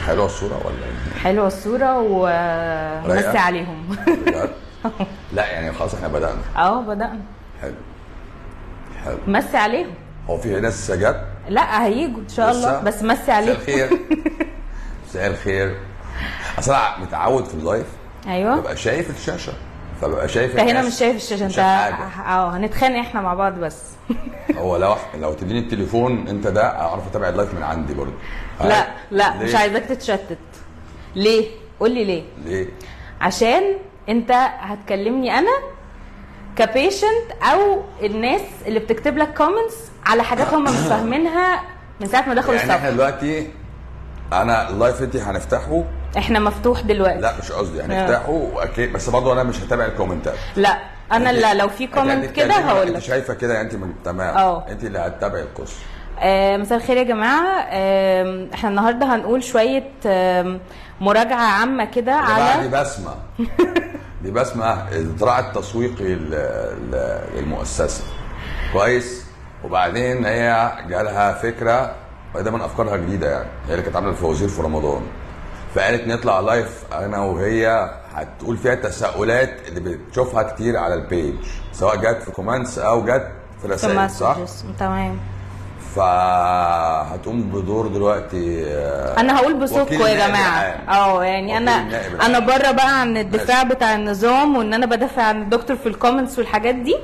حلوه الصوره ولا إيه؟ حلوه الصوره ومسي رايقة؟ عليهم بجد؟ لا يعني خلاص احنا بدانا اه بدانا حلو حلو مسي عليهم هو في ناس جت لا هيجوا ان شاء الله لسه؟ بس مسي مساء عليهم الخير مساء الخير اصل انا متعود في اللايف ايوه ببقى شايف الشاشه فببقى شايف انت هنا الناس. مش شايف الشاشه مش انت شايف حاجه اه هنتخانق احنا مع بعض بس هو لو لو تديني التليفون انت ده اعرف اتابع اللايف من عندي برضه لا لا ليه؟ مش عايزاك تتشتت ليه قول لي ليه ليه؟ عشان انت هتكلمني انا كبيشنت او الناس اللي بتكتب لك كومنتس على حاجات هم مش فاهمينها من ساعه ما دخلوا يعني احنا الصف دلوقتي انا اللايف انت هنفتحه احنا مفتوح دلوقتي لا مش قصدي هنفتحه واكيد بس برضه انا مش هتابع الكومنتات لا انا انت- لا لو في انت كومنت هتتكلمي، كده هقول انت لك شايفه كده يعني انت من تمام اه. انت اللي هتتابعي القصه آه، مساء الخير يا جماعه آه، احنا النهارده هنقول شويه آه، مراجعه عامه كده يا جماعه على دي بسمه دي بسمه الذراع التسويقي لل- لل- للمؤسسه كويس وبعدين هي جالها فكره وده من افكارها جديده يعني هي اللي كانت عامله الفوازير في رمضان فقالت نطلع لايف انا وهي هتقول فيها التساؤلات اللي بتشوفها كتير على البيج سواء جت في كومنتس او جت في رسائل صح؟ messages. تمام فهتقوم بدور دلوقتي آه، انا هقول بصوتكم وكيل يا النائب جماعه العام. اه يعني وكيل انا النائب العام. انا بره بقى عن الدفاع بتاع النظام وان انا بدافع عن الدكتور في الكومنتس والحاجات دي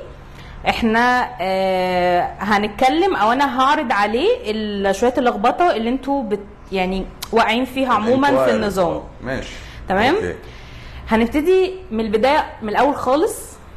احنا آه هنتكلم او انا هعرض عليه ال- شويه اللخبطه اللي انتوا بت يعني واقعين فيها عموما في انكوايري. النظام اه، ماشي تمام؟ اوكي. هنبتدي من البدايه من الاول خالص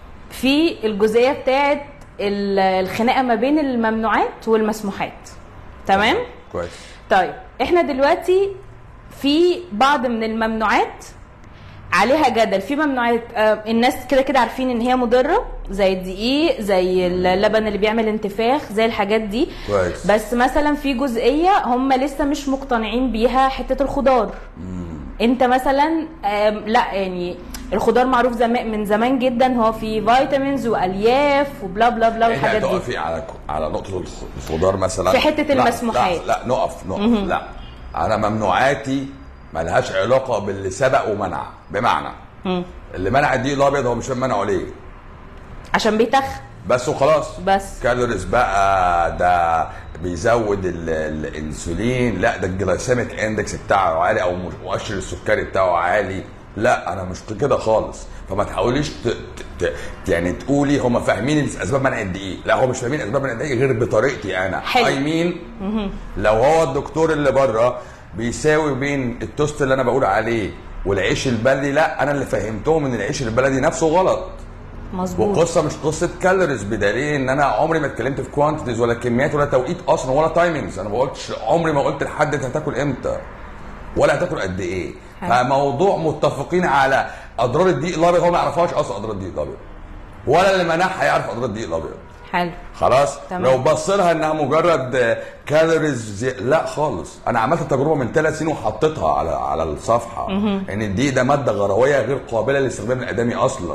في الجزئيه بتاعه ال- الخناقه ما بين الممنوعات والمسموحات تمام كويس طيب احنا دلوقتي في بعض من الممنوعات عليها جدل في ممنوعات آه، الناس كده كده عارفين ان هي مضره زي الدقيق زي اللبن اللي بيعمل انتفاخ زي الحاجات دي كويس. بس مثلا في جزئيه هم لسه مش مقتنعين بيها حته الخضار انت مثلا آم، لا يعني الخضار معروف زمان من زمان جدا هو فيه فيتامينز والياف وبلا بلا بلا انت والحاجات دي هتقفي على على نقطه الخ- الخضار مثلا في حتة لا، المسموحات. لا, لا نقف نقف لا انا ممنوعاتي ملهاش علاقه باللي سبق ومنع بمعنى اللي منع الدقيق الابيض هو مش فاهم منعه ليه عشان بيتخ بس وخلاص بس. كالوريز بقى ده بيزود ال- الانسولين لا ده الجلايسيميك اندكس بتاعه عالي او مؤشر السكري بتاعه عالي لا انا مش كده خالص فما تحاوليش ت... ت... ت... يعني تقولي هم فاهمين اسباب منع الدقيق لا هو مش فاهمين اسباب منع الدقيق غير بطريقتي انا حلو. اي مين لو هو الدكتور اللي بره بيساوي بين التوست اللي انا بقول عليه والعيش البلدي لا انا اللي فهمتهم ان العيش البلدي نفسه غلط مظبوط وقصه مش قصه كالوريز بدليل ان انا عمري ما اتكلمت في كوانتيتيز ولا كميات ولا توقيت اصلا ولا تايمينجز انا ما قلتش عمري ما قلت لحد انت هتاكل امتى ولا هتاكل قد ايه حلو. فموضوع متفقين على اضرار الدقيق الابيض هو ما يعرفهاش اصلا اضرار الدقيق الابيض ولا اللي منعها يعرف اضرار الدقيق الابيض حلو خلاص تمام. لو بص لها انها مجرد كالوريز زي... لا خالص انا عملت تجربه من ثلاث سنين وحطيتها على على الصفحه ان الدقيق ده ماده غرويه غير قابله للاستخدام الادمي اصلا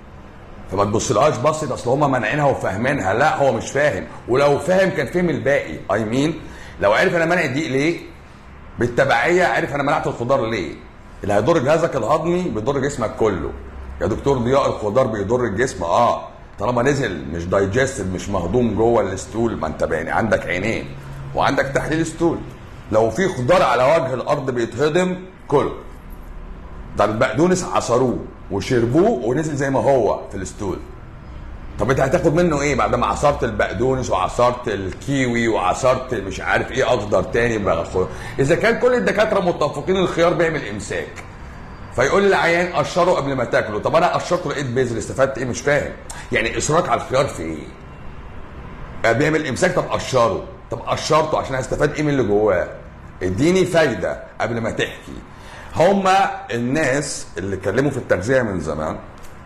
فما تبصلهاش بصت اصل هم مانعينها وفاهمينها لا هو مش فاهم ولو فاهم كان فهم الباقي اي مين لو عرف انا مانع الدقيق ليه بالتبعيه عرف انا منعت الخضار ليه اللي هيضر جهازك الهضمي بيضر جسمك كله يا دكتور ضياء الخضار بيضر الجسم اه طالما نزل مش دايجستد مش مهضوم جوه الستول ما انت يعني عندك عينين وعندك تحليل ستول لو في خضار على وجه الارض بيتهضم كله ده البقدونس عصروه وشربوه ونزل زي ما هو في الستول طب انت هتاخد منه ايه بعد ما عصرت البقدونس وعصرت الكيوي وعصرت مش عارف ايه اخضر تاني بقى خ- اذا كان كل الدكاتره متفقين الخيار بيعمل امساك فيقول للعيان قشره قبل ما تاكله طب انا قشرته لقيت بذر استفدت ايه مش فاهم يعني اصرارك على الخيار في ايه بقى بيعمل امساك طب قشره طب قشرته عشان هستفاد ايه من اللي جواه اديني فايده قبل ما تحكي هما الناس اللي اتكلموا في التغذيه من زمان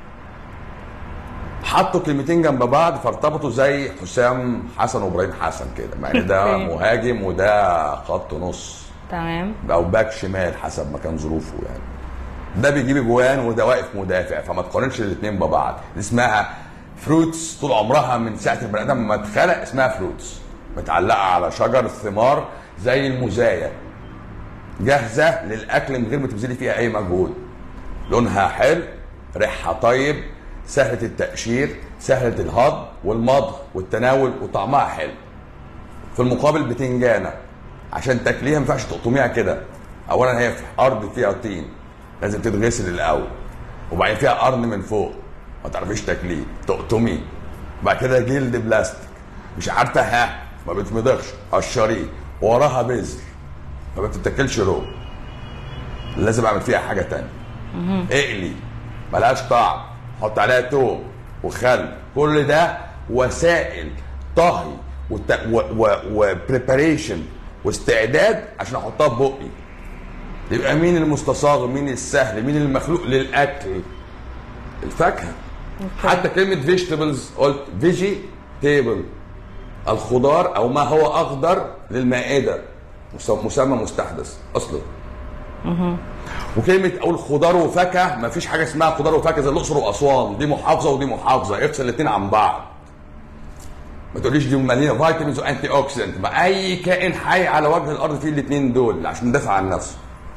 حطوا كلمتين جنب بعض فارتبطوا زي حسام حسن وابراهيم حسن كده مع ان ده أوكي. مهاجم وده خط نص تمام او باك شمال حسب ما كان ظروفه يعني ده بيجيب اجوان وده واقف مدافع فما تقارنش الاثنين ببعض دي اسمها فروتس طول عمرها من ساعه البني ادم ما اتخلق اسمها فروتس متعلقه على شجر الثمار زي المزايا جاهزه للاكل من غير ما تبذلي فيها اي مجهود لونها حلو ريحها طيب سهله التقشير سهله الهضم والمضغ والتناول وطعمها حلو في المقابل بتنجانه عشان تاكليها ما ينفعش تقطميها كده اولا هي في ارض فيها طين لازم تتغسل الاول وبعدين فيها قرن من فوق ما تعرفيش تاكليه تقطميه بعد كده جلد بلاستيك مش عارفه ها ما بتمضغش قشريه وراها بذر ما بتتاكلش رو لازم اعمل فيها حاجه تانية اقلي ملهاش طعم حط عليها توم وخل كل ده وسائل طهي وبريباريشن واستعداد عشان احطها في بقي يبقى مين المستصاغ مين السهل مين المخلوق للاكل الفاكهه حتى كلمه فيجيتابلز قلت فيجي تيبل الخضار او ما هو اخضر للمائده مس- مسمى مستحدث اصلا وكلمه اقول خضار وفاكهه ما فيش حاجه اسمها خضار وفاكهه زي الاقصر واسوان دي محافظه ودي محافظه افصل الاثنين عن بعض ما تقوليش دي مليانه فيتامينز وانتي اوكسيدنت ما اي كائن حي على وجه الارض فيه الاثنين دول عشان يدافع عن نفسه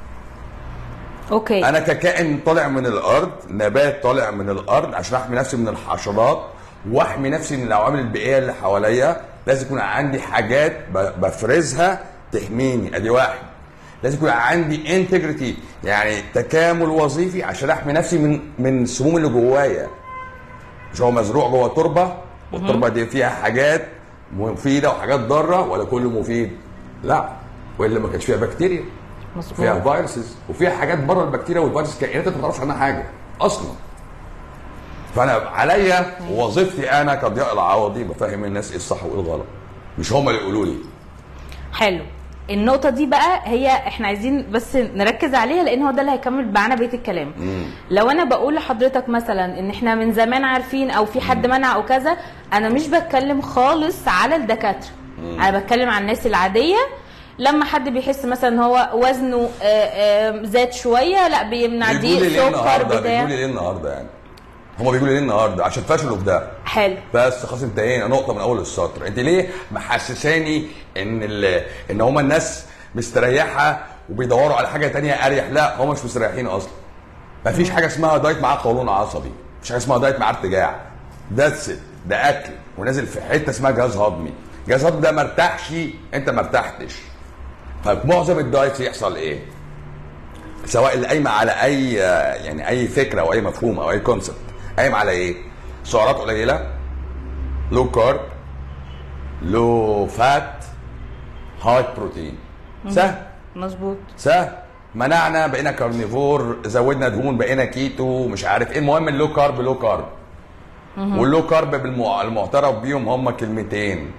اوكي انا ككائن طالع من الارض نبات طالع من الارض عشان احمي نفسي من الحشرات واحمي نفسي من العوامل البيئيه اللي حواليا لازم يكون عندي حاجات ب- بفرزها تحميني ادي واحد لازم يكون عندي انتجريتي يعني تكامل وظيفي عشان احمي نفسي من من السموم اللي جوايا مش هو مزروع جوه تربه والتربه دي فيها حاجات مفيده وحاجات ضاره ولا كله مفيد لا والا ما كانش فيها بكتيريا فيها مظبوط فيروسز وفيها حاجات بره البكتيريا والفيروس كائنات انت ما تعرفش عنها حاجه اصلا فانا عليا وظيفتي انا كضياء العوضي بفهم الناس ايه الصح وايه الغلط مش هم اللي يقولوا لي حلو النقطة دي بقى هي احنا عايزين بس نركز عليها لان هو ده اللي هيكمل معانا بقية الكلام. لو انا بقول لحضرتك مثلا ان احنا من زمان عارفين او في حد منع او كذا انا مش بتكلم خالص على الدكاترة. انا بتكلم عن الناس العادية لما حد بيحس مثلا ان هو وزنه آه، آه، زاد شوية لا بيمنع بيقولوا دقيق لي ليه سكر النهارده بيقولوا بتاع لي ليه النهارده يعني هم بيقولوا لي ليه النهارده عشان فشلوا في ده حلو بس خلاص انتهينا نقطه من اول السطر انت ليه محسساني ان ال... ان هم الناس مستريحه وبيدوروا على حاجه تانية اريح لا هم مش مستريحين اصلا مفيش حاجه اسمها دايت معاه قولون عصبي مفيش حاجه اسمها دايت معاه ارتجاع ذاتس ده اكل ونازل في حته اسمها جهاز هضمي جهاز هضمي ده ما ارتاحش انت ما ارتحتش فمعظم الدايتس يحصل ايه سواء اللي قايمه على اي يعني اي فكره او اي مفهوم او اي كونسبت قايم على ايه سعرات قليله لو كارب لو فات هاي بروتين سهل مظبوط سهل منعنا بقينا كارنيفور زودنا دهون بقينا كيتو مش عارف ايه المهم اللو كارب لو كارب واللو كارب بالمع- المعترف بيهم هم كلمتين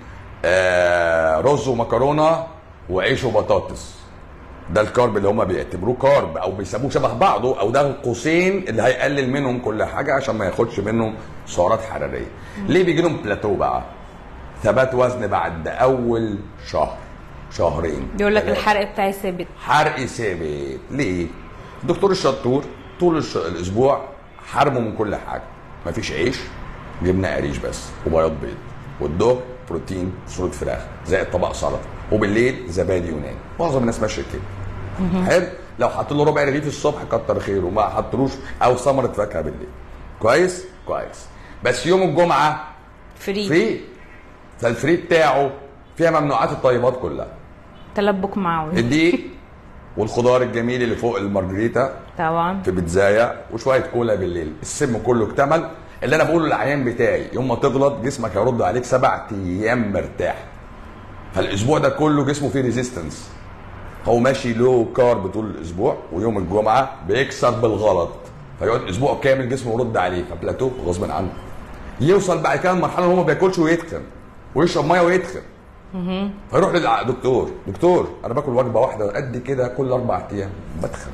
آه رز ومكرونه وعيش وبطاطس ده الكارب اللي هم بيعتبروه كارب او بيسموه شبه بعضه او ده القوسين اللي هيقلل منهم كل حاجه عشان ما ياخدش منهم سعرات حراريه ليه بيجي لهم بلاتو بقى ثبات وزن بعد اول شهر شهرين بيقول لك ثلاثة. الحرق بتاعي ثابت حرق ثابت ليه؟ الدكتور الشطور طول الش... الاسبوع حرمه من كل حاجه مفيش عيش جبنه قريش بس وبياض بيض والظهر بروتين صوره فراخ زائد طبق سلطه وبالليل زبادي يوناني معظم الناس ماشيه كده حلو لو حط له ربع رغيف الصبح كتر خيره ما حطلوش او ثمره فاكهه بالليل كويس كويس بس يوم الجمعه فري فري فالفري بتاعه فيها ممنوعات الطيبات كلها تلبك معوي الدقيق والخضار الجميل اللي فوق المارجريتا طبعا في بيتزايه وشويه كولا بالليل السم كله اكتمل اللي انا بقوله للعيان بتاعي يوم ما تغلط جسمك هيرد عليك سبع ايام مرتاح فالاسبوع ده كله جسمه فيه ريزيستنس هو ماشي لو كارب طول الاسبوع ويوم الجمعه بيكسر بالغلط فيقعد اسبوع كامل جسمه يرد عليه فبلاتو غصب عنه يوصل بعد كده لمرحله ان هو ما بياكلش ويتخن ويشرب ميه ويتخن فيروح للدكتور دكتور انا باكل وجبه واحده قد كده كل اربع ايام بتخن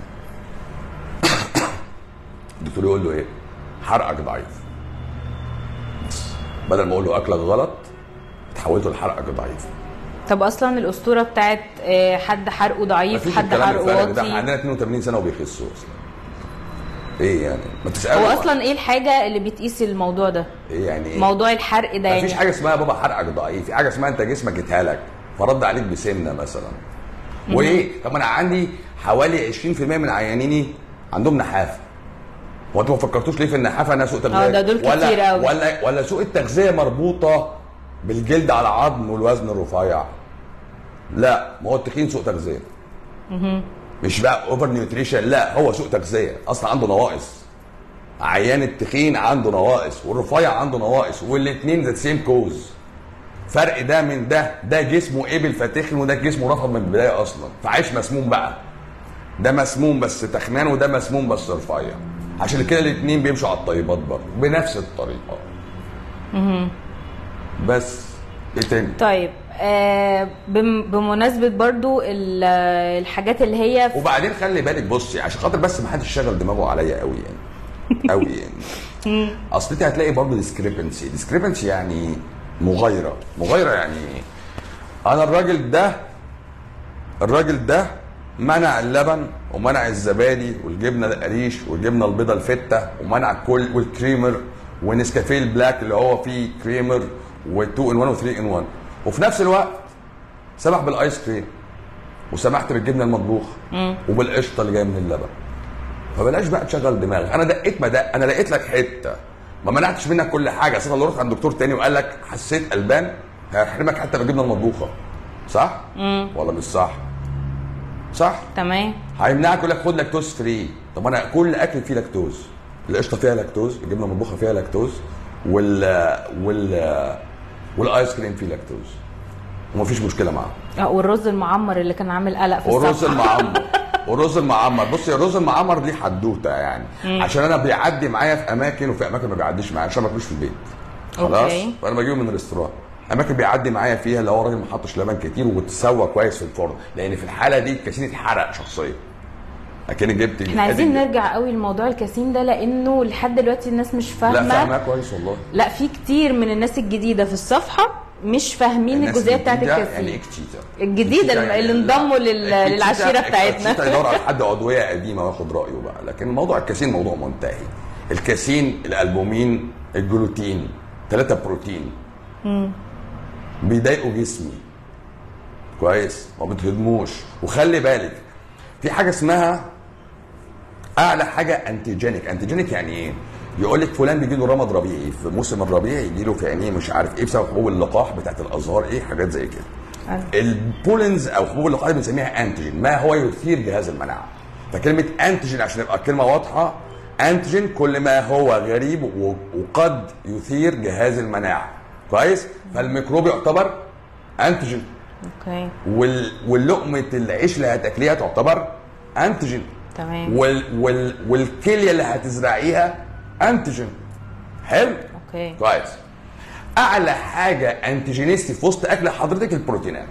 الدكتور يقول له ايه حرقك ضعيف بس بدل ما اقول له اكلك غلط اتحولته لحرقك ضعيف طب اصلا الاسطوره بتاعت آه، حد حرقه ضعيف مفيش حد الكلام حرقه الفارغ ده واطي عندنا 82 سنه وبيخسوا اصلا ايه يعني ما تسالوا هو اصلا ايه الحاجه اللي بتقيس الموضوع ده ايه يعني ايه موضوع الحرق ده مفيش يعني حاجه اسمها يا بابا حرقك ضعيف في حاجه اسمها انت جسمك اتهلك فرد عليك بسنه مثلا وايه طب انا عندي حوالي 20% من عيانيني عندهم نحافه هو انتوا ما فكرتوش ليه في النحافه انها سوء تغذيه اه، ده دول ولا كتير قوي. ولا ولا سوء التغذيه مربوطه بالجلد على العظم والوزن الرفيع لا ما هو التخين سوء تغذيه مش بقى اوفر نيوتريشن لا هو سوء تغذيه اصلا عنده نواقص عيان التخين عنده نواقص والرفيع عنده نواقص والاثنين ذا سيم كوز فرق ده من ده ده جسمه قبل فتخن وده جسمه رفض من البدايه اصلا فعايش مسموم بقى ده مسموم بس تخنان وده مسموم بس رفيع عشان كده الاثنين بيمشوا على الطيبات برضه بنفس الطريقه بس ايه تاني طيب آه بم- بمناسبه برضو ال- الحاجات اللي هي في وبعدين خلي بالك بصي عشان خاطر بس ما حدش شغل دماغه عليا قوي يعني قوي يعني اصل انت هتلاقي برضه ديسكريبنسي ديسكريبنسي يعني مغايره مغايره يعني إيه؟ انا الراجل ده الراجل ده منع اللبن ومنع الزبادي والجبنه القريش والجبنه البيضاء الفته ومنع كل والكريمر ونسكافيه البلاك اللي هو فيه كريمر و2 ان 1 و3 ان 1 وفي نفس الوقت سمح بالايس كريم وسمحت بالجبنه المطبوخه وبالقشطه اللي جايه من اللبن فبلاش بقى تشغل دماغك انا دقيت ما دق انا لقيت لك حته ما منعتش منك كل حاجه اصل لو رحت عند دكتور تاني وقال لك حسيت قلبان هيحرمك حتى بالجبنه المطبوخه صح؟ ولا مش صح؟ صح؟ تمام هيمنعك يقول لك خد لاكتوز فري طب انا كل اكل فيه لاكتوز القشطه فيها لاكتوز الجبنه المطبوخه فيها لاكتوز وال وال والايس كريم فيه لاكتوز ومفيش مشكله معاه آه، والرز المعمر اللي كان عامل قلق في والرز الصفحه المعمر والرز المعمر بصي الرز المعمر ليه حدوته يعني عشان انا بيعدي معايا في اماكن وفي اماكن ما بيعديش معايا عشان ما باكلوش في البيت خلاص أوكي. فانا بجيبه من الريستوران اماكن بيعدي معايا فيها اللي هو راجل ما حطش لبن كتير وتسوى كويس في الفرن لان في الحاله دي الكاسين اتحرق شخصيا لكن جبت احنا عايزين الحتة دي. نرجع قوي لموضوع الكاسين ده لانه لحد دلوقتي الناس مش لا فاهمه فاهمها كويس والله لا في كتير من الناس الجديده في الصفحه مش فاهمين الناس الجزئيه بتاعت الجديدة الكاسين يعني ايه كتيتا الجديدة الكتيتا اللي يعني انضموا لل- الكتيتا- للعشيرة بتاعتنا. الكتيتا يدور على حد عضويه قديمه واخد رايه بقى لكن موضوع الكاسين موضوع منتهي الكاسين الالبومين الجلوتين ثلاثه بروتين بيضايقوا جسمي كويس ما بتهضموش وخلي بالك في حاجه اسمها اعلى حاجه انتيجينيك انتيجينيك يعني ايه يقول لك فلان بيجي له رمض ربيعي في موسم الربيع يجي له في عينيه مش عارف ايه بسبب حبوب اللقاح بتاعت الازهار ايه حاجات زي كده البولنز او حبوب اللقاح دي بنسميها انتيجين ما هو يثير جهاز المناعه فكلمه انتيجين عشان يبقى الكلمه واضحه انتيجين كل ما هو غريب و- وقد يثير جهاز المناعه كويس فالميكروب يعتبر انتيجين اوكي وال... واللقمه العيش اللي هتاكليها تعتبر انتيجين تمام وال... وال... والكليه اللي هتزرعيها انتيجين حلو اوكي كويس اعلى حاجه انتيجينيستي في وسط اكل حضرتك البروتينات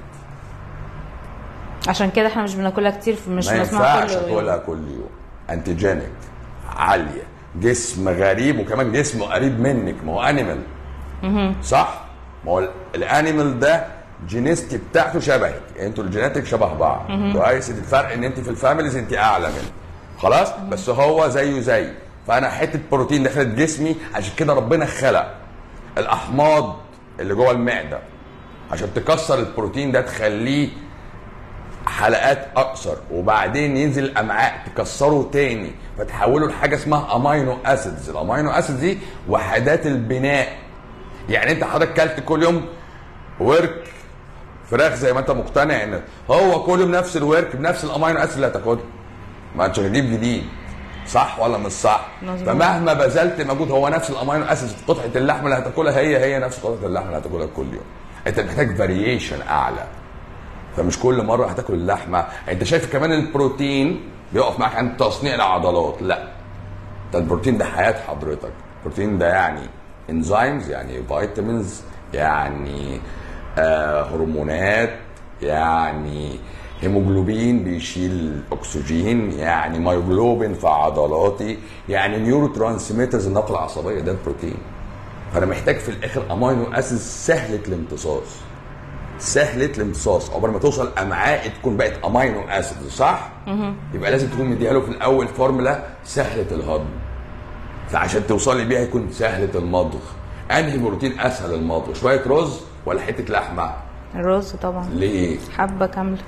عشان كده احنا مش بناكلها كتير في- مش ما بنسمعها ينفعش كل يوم تاكلها كل يوم انتيجينيك عاليه جسم غريب وكمان جسم قريب منك ما هو انيمال صح ما هو ال- الانيمال ده جينيستي بتاعته شبهك انتوا الجيناتيك شبه بعض كويس الفرق ان انت في الفاميليز انت اعلى منه خلاص بس هو زيه زي فانا حته بروتين دخلت جسمي عشان كده ربنا خلق الاحماض اللي جوه المعده عشان تكسر البروتين ده تخليه حلقات اقصر وبعدين ينزل الامعاء تكسره تاني فتحوله لحاجه اسمها امينو اسيدز الامينو اسيدز دي وحدات البناء يعني انت حضرتك كلت كل يوم ورك فراخ زي ما انت مقتنع ان هو كل يوم نفس الورك بنفس الامينو اسيد اللي هتاخدها ما انتش هتجيب جديد صح ولا مش صح مظبوط. فمهما بذلت مجهود هو نفس الامينو اسيد في قطعه اللحمه اللي هتاكلها هي هي نفس قطعه اللحمه اللي هتاكلها كل يوم انت محتاج فاريشن اعلى فمش كل مره هتاكل اللحمه انت شايف كمان البروتين بيقف معاك عند تصنيع العضلات لا ده البروتين ده حياه حضرتك البروتين ده يعني انزيمز يعني فيتامينز يعني آه هرمونات يعني هيموجلوبين بيشيل اكسجين يعني مايوجلوبين في عضلاتي يعني نيورو ترانسميترز النقل العصبيه ده البروتين فانا محتاج في الاخر امينو اسيد سهله الامتصاص سهله الامتصاص عقبال ما توصل امعاء تكون بقت امينو اسيد صح؟ يبقى لازم تكون مديها له في الاول فورمولا سهله الهضم فعشان توصلي بيها يكون سهله المضغ انهي بروتين اسهل المضغ شويه رز ولا حته لحمه الرز طبعا ليه حبه كامله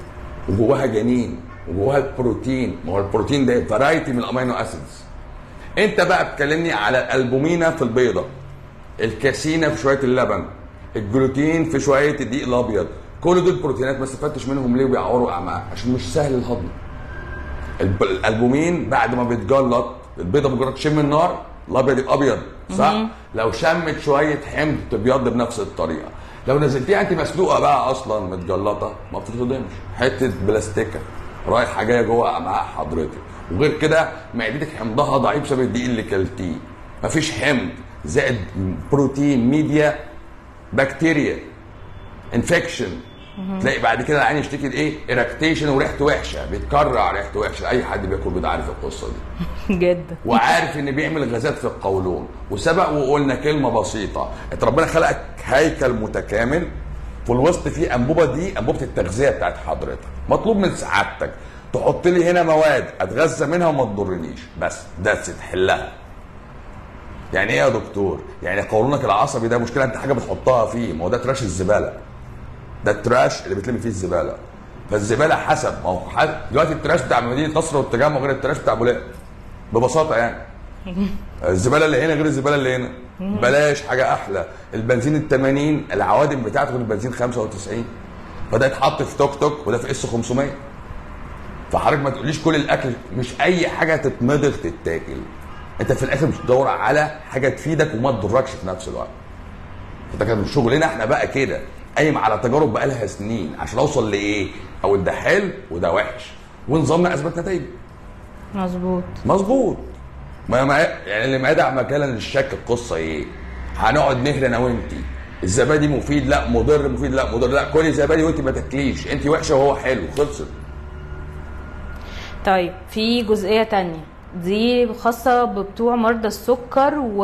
وجواها جنين وجواها البروتين ما هو البروتين ده فرايتي من الامينو اسيدز انت بقى بتكلمني على الالبومينا في البيضه الكاسينا في شويه اللبن الجلوتين في شويه الدقيق الابيض كل دول بروتينات ما استفدتش منهم ليه وبيعوروا اعماق عشان مش سهل الهضم الب- الالبومين بعد ما بيتجلط البيضه مجرد تشم النار الابيض يبقى ابيض صح لو شمت شويه حمض تبيض بنفس الطريقه لو نزلتيها انت مسلوقه بقى اصلا متجلطه ما بتتصدمش حته بلاستيكه رايحه جايه جوه امعاء حضرتك وغير كده معدتك حمضها ضعيف بسبب الدقيق اللي كلتيه مفيش حمض زائد بروتين ميديا بكتيريا انفكشن تلاقي بعد كده العين يشتكي بايه؟ ايركتيشن وريحته وحشه بيتكرع ريحته وحشه اي حد بياكل بيض عارف القصه دي جدا وعارف ان بيعمل غازات في القولون وسبق وقلنا كلمه بسيطه انت ربنا خلقك هيكل متكامل في الوسط فيه انبوبه دي انبوبه التغذيه بتاعت حضرتك مطلوب من سعادتك تحط لي هنا مواد اتغذى منها وما تضرنيش بس ده تحلها يعني ايه يا دكتور يعني قولونك العصبي ده مشكله انت حاجه بتحطها فيه ما هو ده تراش الزباله ده التراش اللي بتلم فيه الزباله فالزباله حسب ما هو حد دلوقتي التراش بتاع مدينه نصر والتجمع غير التراش بتاع بولاق ببساطه يعني الزباله اللي هنا غير الزباله اللي هنا بلاش حاجه احلى البنزين ال 80 العوادم بتاعته غير البنزين 95 فده يتحط في توك توك وده في اس 500 فحضرتك ما تقوليش كل الاكل مش اي حاجه تتمضغ تتاكل انت في الاخر بتدور على حاجه تفيدك وما تضركش في نفس الوقت فده كان شغلنا احنا بقى كده قايم على تجارب بقى لها سنين عشان اوصل لايه او ده حلو وده وحش ونظامنا اثبت نتائج مظبوط مظبوط ما ما يعني اللي ما يدع مكانا للشك القصه ايه هنقعد نهري انا وانت الزبادي مفيد لا مضر مفيد لا مضر لا كلي زبادي وانت ما تاكليش انت وحشه وهو حلو خلصت طيب في جزئية تانية دي خاصة ببتوع مرضى السكر و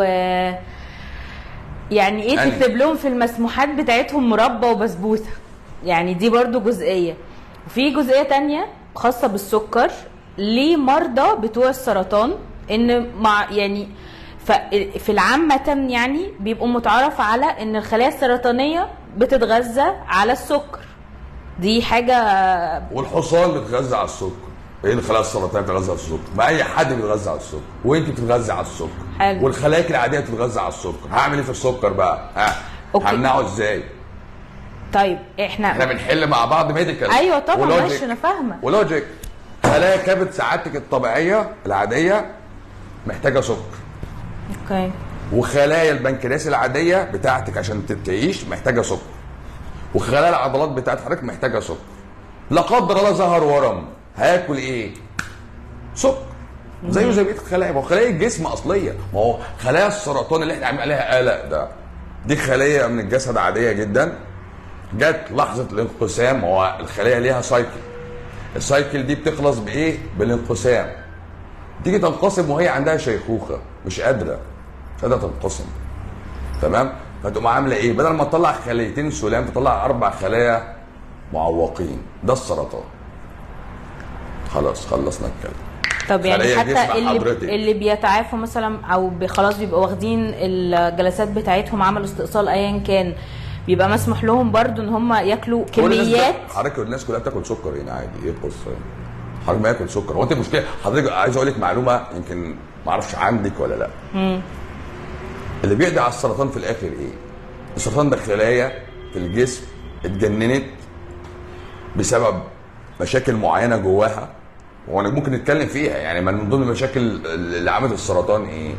يعني ايه أنهي؟ تكتب لهم في المسموحات بتاعتهم مربى وبسبوسة يعني دي برضو جزئية وفي جزئية تانية خاصة بالسكر لمرضى بتوع السرطان ان مع يعني ف- في العامة يعني بيبقوا متعارف على ان الخلايا السرطانية بتتغذى على السكر دي حاجة والحصان بيتغذى على السكر ايه الخلايا السرطانيه بتتغذى على السكر ما اي حد بيتغذى على السكر وانت بتتغذى على السكر حلو. والخلايا العاديه بتتغذى على السكر هعمل ايه في السكر بقى ها أوكي. همنعه ازاي طيب احنا احنا بنحل مع بعض ميديكال ايوه طبعا ولوجيك. ماشي انا فاهمه ولوجيك خلايا كبد سعادتك الطبيعيه العاديه محتاجه سكر اوكي وخلايا البنكرياس العاديه بتاعتك عشان تعيش محتاجه سكر وخلايا العضلات بتاعت حضرتك محتاجه سكر لا قدر الله ظهر ورم هياكل ايه سكر زيه زي بقيه الخلايا ما هو خلايا الجسم اصليه ما هو خلايا السرطان اللي احنا عاملين عليها قلق ده دي خليه من الجسد عاديه جدا جت لحظه الانقسام هو الخلايا ليها سايكل السايكل دي بتخلص بايه بالانقسام تيجي تنقسم وهي عندها شيخوخه مش قادره مش قادره تنقسم تمام فتقوم عامله ايه بدل ما تطلع خليتين سلام تطلع اربع خلايا معوقين ده السرطان خلاص خلصنا الكلام طب يعني خلايا جسم حتى اللي حضرتك. اللي بيتعافوا مثلا او بي- خلاص بيبقوا واخدين الجلسات بتاعتهم عملوا استئصال ايا كان بيبقى مسموح لهم برضو ان هم ياكلوا كل الناس كميات بت- حضرتك الناس كلها بتاكل سكر هنا عادي ايه القصه يعني؟ حضرتك ما ياكل سكر هو انت المشكله حضرتك عايز اقول لك معلومه يمكن ما اعرفش عندك ولا لا اللي بيقضي على السرطان في الاخر ايه؟ السرطان ده خلايا في الجسم اتجننت بسبب مشاكل معينه جواها وانا ممكن نتكلم فيها يعني من ضمن المشاكل اللي عملت السرطان ايه؟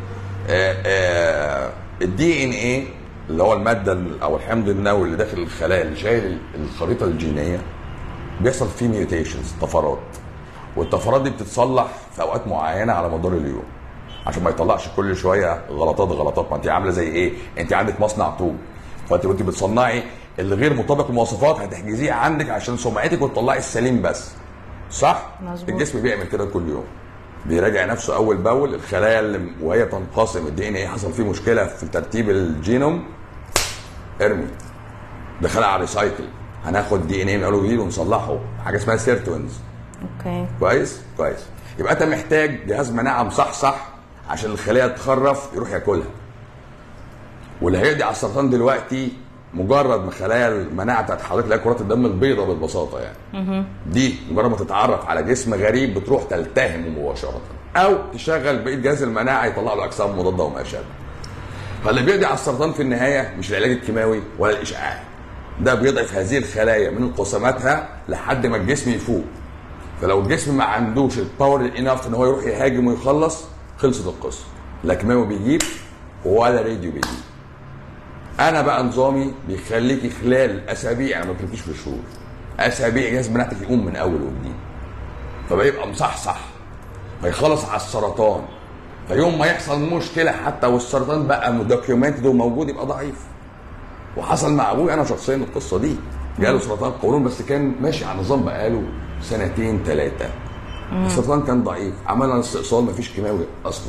الدي ان ايه اللي هو الماده ال- او الحمض النووي اللي داخل الخلايا اللي شايل الخريطه الجينيه بيحصل فيه ميوتيشنز طفرات والطفرات دي بتتصلح في اوقات معينه على مدار اليوم عشان ما يطلعش كل شويه غلطات غلطات ما انت عامله زي ايه انت عندك مصنع طوب فانت وانت بتصنعي اللي غير مطابق للمواصفات هتحجزيه عندك عشان سمعتك وتطلعي السليم بس صح مظبوط. الجسم بيعمل كده كل يوم بيراجع نفسه اول باول الخلايا اللي وهي تنقسم الدي ان ايه حصل فيه مشكله في ترتيب الجينوم ارمي دخلها على ريسايكل هناخد دي ان ايه من اول وجديد ونصلحه حاجه اسمها سيرتوينز اوكي كويس كويس يبقى انت محتاج جهاز مناعه مصحصح عشان الخليه تخرف يروح ياكلها واللي هيقضي على السرطان دلوقتي مجرد ما خلايا المناعه بتاعت حضرتك اللي هي كرات الدم البيضاء بالبساطه يعني دي مجرد ما تتعرف على جسم غريب بتروح تلتهمه مباشره او تشغل بقيه جهاز المناعه يطلع له اجسام مضاده وما شابه فاللي بيقضي على السرطان في النهايه مش العلاج الكيماوي ولا الاشعاع ده بيضعف هذه الخلايا من انقساماتها لحد ما الجسم يفوق فلو الجسم ما عندوش الباور الانف ان هو يروح يهاجم ويخلص خلصت القصه لا كيماوي بيجيب ولا راديو بيجيب انا بقى نظامي بيخليكي خلال اسابيع انا ما بكلمكيش في شهور اسابيع جهاز مناعتك يقوم من اول وجديد فبيبقى مصحصح فيخلص على السرطان فيوم ما يحصل مشكله حتى والسرطان بقى دوكيومنتد وموجود يبقى ضعيف وحصل مع ابوي انا شخصيا القصه دي جاله سرطان قولون بس كان ماشي على نظام بقاله سنتين ثلاثه السرطان كان ضعيف عملنا استئصال مفيش كيماوي اصلا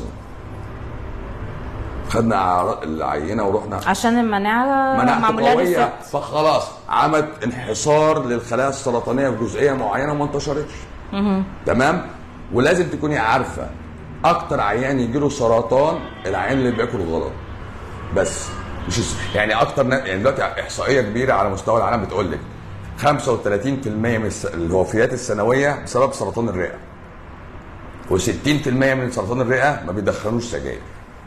خدنا ع- العينه ورحنا عشان المناعه مناعته معموله قويه للست فخلاص عملت انحصار للخلايا السرطانيه في جزئيه معينه وما انتشرتش تمام ولازم تكوني عارفه اكتر عيان يجي له سرطان العيان اللي بياكل غلط بس مش الس- يعني اكتر نا- يعني دلوقتي احصائيه كبيره على مستوى العالم بتقول لك 35% من الس- الوفيات السنويه بسبب سرطان الرئه و60% من سرطان الرئه ما بيدخنوش سجاير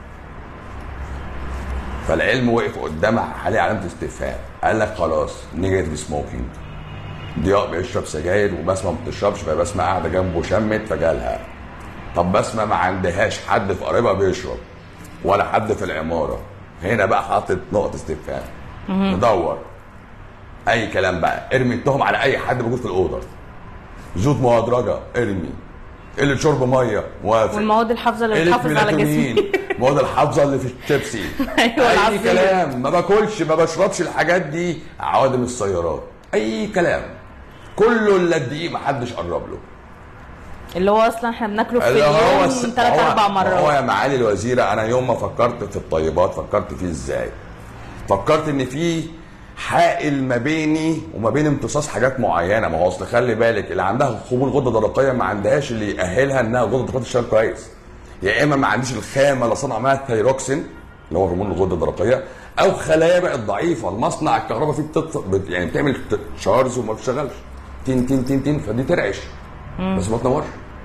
فالعلم وقف قدام عليه علامه استفهام قال لك خلاص نيجاتيف سموكينج ضياء بيشرب سجاير وبسمه ما بتشربش فبسمه قاعده جنبه شمت فجالها طب بسمه ما عندهاش حد في قريبها بيشرب ولا حد في العماره هنا بقى حاطط نقطه استفهام ندور اي كلام بقى ارمي التهم على اي حد موجود في الاوضه زيوت مهدرجه ارمي قله شرب ميه موافق والمواد الحافظه اللي قله بتحافظ على ميلاتونين جسمي المواد الحافظه اللي في الشيبسي أيوة اي العظيم. كلام ما باكلش ما بشربش الحاجات دي عوادم السيارات اي كلام كله الا الدقيق ما حدش قرب له اللي هو اصلا احنا بناكله في اللي هو اليوم الس- ثلاث هو- اربع هو مرات يا معالي الوزيره انا يوم ما فكرت في الطيبات فكرت فيه ازاي فكرت ان في حائل ما بيني وما بين امتصاص حاجات معينه ما هو اصل خلي بالك اللي عندها خمول غده درقيه ما عندهاش اللي يأهلها انها غده درقيه تشتغل كويس يا اما ما عنديش الخامه اللي صنع معاها الثيروكسين اللي هو هرمون الغده الدرقيه او خلايا بقت ضعيفه المصنع الكهرباء فيه بتطف... بت... يعني بتعمل ت- شارز وما بتشتغلش تين تين تين تين فدي ترعش بس ما تنورش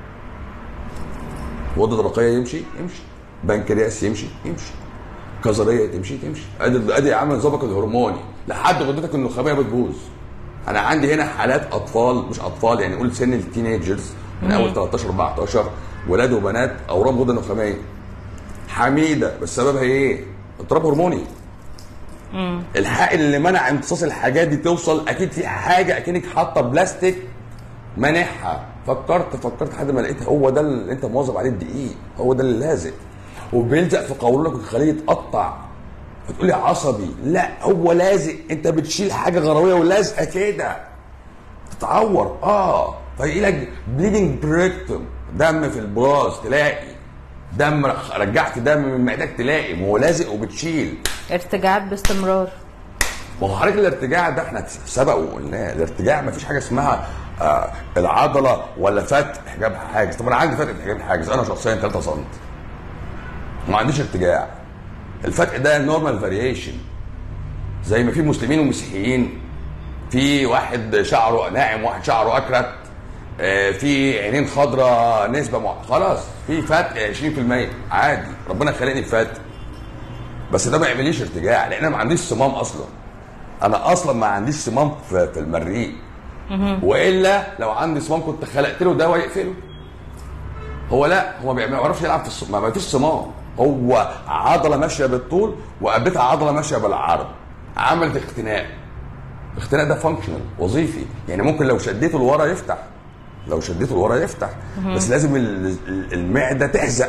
غده درقيه يمشي يمشي بنكرياس يمشي يمشي كظريه تمشي تمشي ادي ادي عامل ظبط الهرموني لحد غدتك النخاميه بتبوظ انا عندي هنا حالات اطفال مش اطفال يعني قول سن التينيجرز من اول 13 14 ولاد وبنات اورام غده نخاميه حميده بس سببها ايه؟ اضطراب هرموني الحائل اللي منع امتصاص الحاجات دي توصل اكيد في حاجه اكنك حاطه بلاستيك مانعها فكرت فكرت لحد ما لقيت هو ده اللي انت مواظب عليه الدقيق هو ده اللي لازق وبيلزق في قولونك ويخليه يتقطع فتقولي عصبي لا هو لازق انت بتشيل حاجه غرويه ولازقه كده تتعور اه فيجي لك بليدنج بريكتوم دم في البراز تلاقي دم رجعت دم من معدتك تلاقي ما هو لازق وبتشيل ارتجاعات باستمرار ما هو حضرتك الارتجاع ده احنا سبق وقلناه الارتجاع ما فيش حاجه اسمها آه العضله ولا فتح حجاب حاجز طب انا عندي فتح حجاب حاجز انا شخصيا 3 سم ما عنديش ارتجاع الفتح ده نورمال فاريشن زي ما في مسلمين ومسيحيين في واحد شعره ناعم واحد شعره اكرت آه، في عينين خضراء نسبه مع... خلاص في فتح 20% عادي ربنا خلقني بفتح بس ده ما يعمليش ارتجاع لان انا ما عنديش صمام اصلا انا اصلا ما عنديش صمام في, في المريء والا لو عندي صمام كنت خلقت له دواء يقفله هو لا هو ما بيعمل- ما بيعرفش يلعب في الصمام ما فيش صمام هو عضله ماشيه بالطول وقابلتها عضله ماشيه بالعرض عملت اختناق الاختناق ده فانكشنال وظيفي يعني ممكن لو شديته لورا يفتح لو شديته لورا يفتح بس لازم ال- ال- المعده تحزق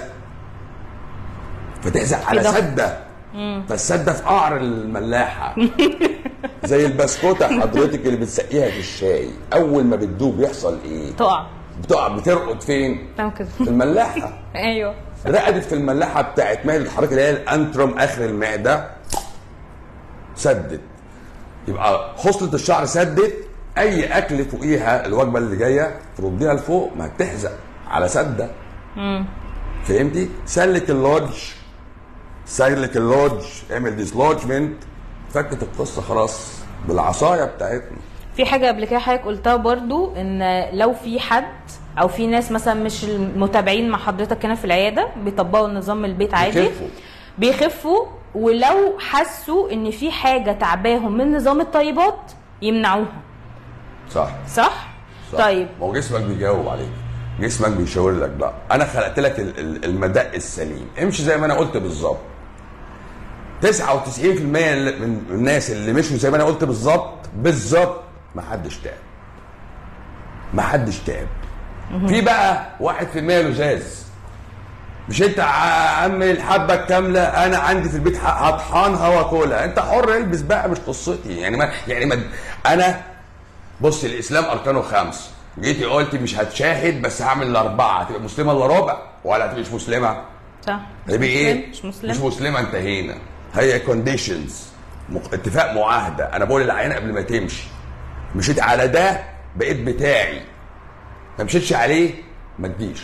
فتحزق على كده. سده فالسده في قعر الملاحه زي البسكوته حضرتك اللي بتسقيها في الشاي اول ما بتدوب يحصل ايه تقع بتقع بترقد فين تمام كده في الملاحه ايوه رقدت في الملاحه بتاعت معده حضرتك اللي هي الانترم اخر المعده سدت يبقى خصله الشعر سدت اي اكل فوقيها الوجبه اللي جايه ترديها لفوق ما تحزق على سده فهمتي سلك اللودج سلك اللودج اعمل ديسلوجمنت فكت القصه خلاص بالعصايه بتاعتنا في حاجه قبل كده حضرتك قلتها برضو ان لو في حد او في ناس مثلا مش المتابعين مع حضرتك هنا في العياده بيطبقوا نظام البيت عادي بيخفوا. بيخفوا ولو حسوا ان في حاجه تعباهم من نظام الطيبات يمنعوها صح صح, صح. طيب ما هو جسمك بيجاوب عليك جسمك بيشاور لك بقى انا خلقت لك ال- ال- المدق السليم امشي زي ما انا قلت بالظبط 99% اللي- من الناس اللي مشوا زي ما انا قلت بالظبط بالظبط ما حدش تعب ما حدش تعب في بقى 1% لزاز مش انت ع- عم الحبه الكامله انا عندي في البيت ح- هطحنها واكلها انت حر البس بقى مش قصتي يعني ما يعني ما انا بص الاسلام اركانه خمس جيتي قلتي مش هتشاهد بس هعمل الاربعه هتبقى مسلمه الا ربع ولا هتبقى مش مسلمه صح هتبقى ايه مش مسلم مش مسلمه انتهينا هي كونديشنز اتفاق معاهده انا بقول للعيان قبل ما تمشي مشيت على ده بقيت بتاعي ما مشيتش عليه ما تجيش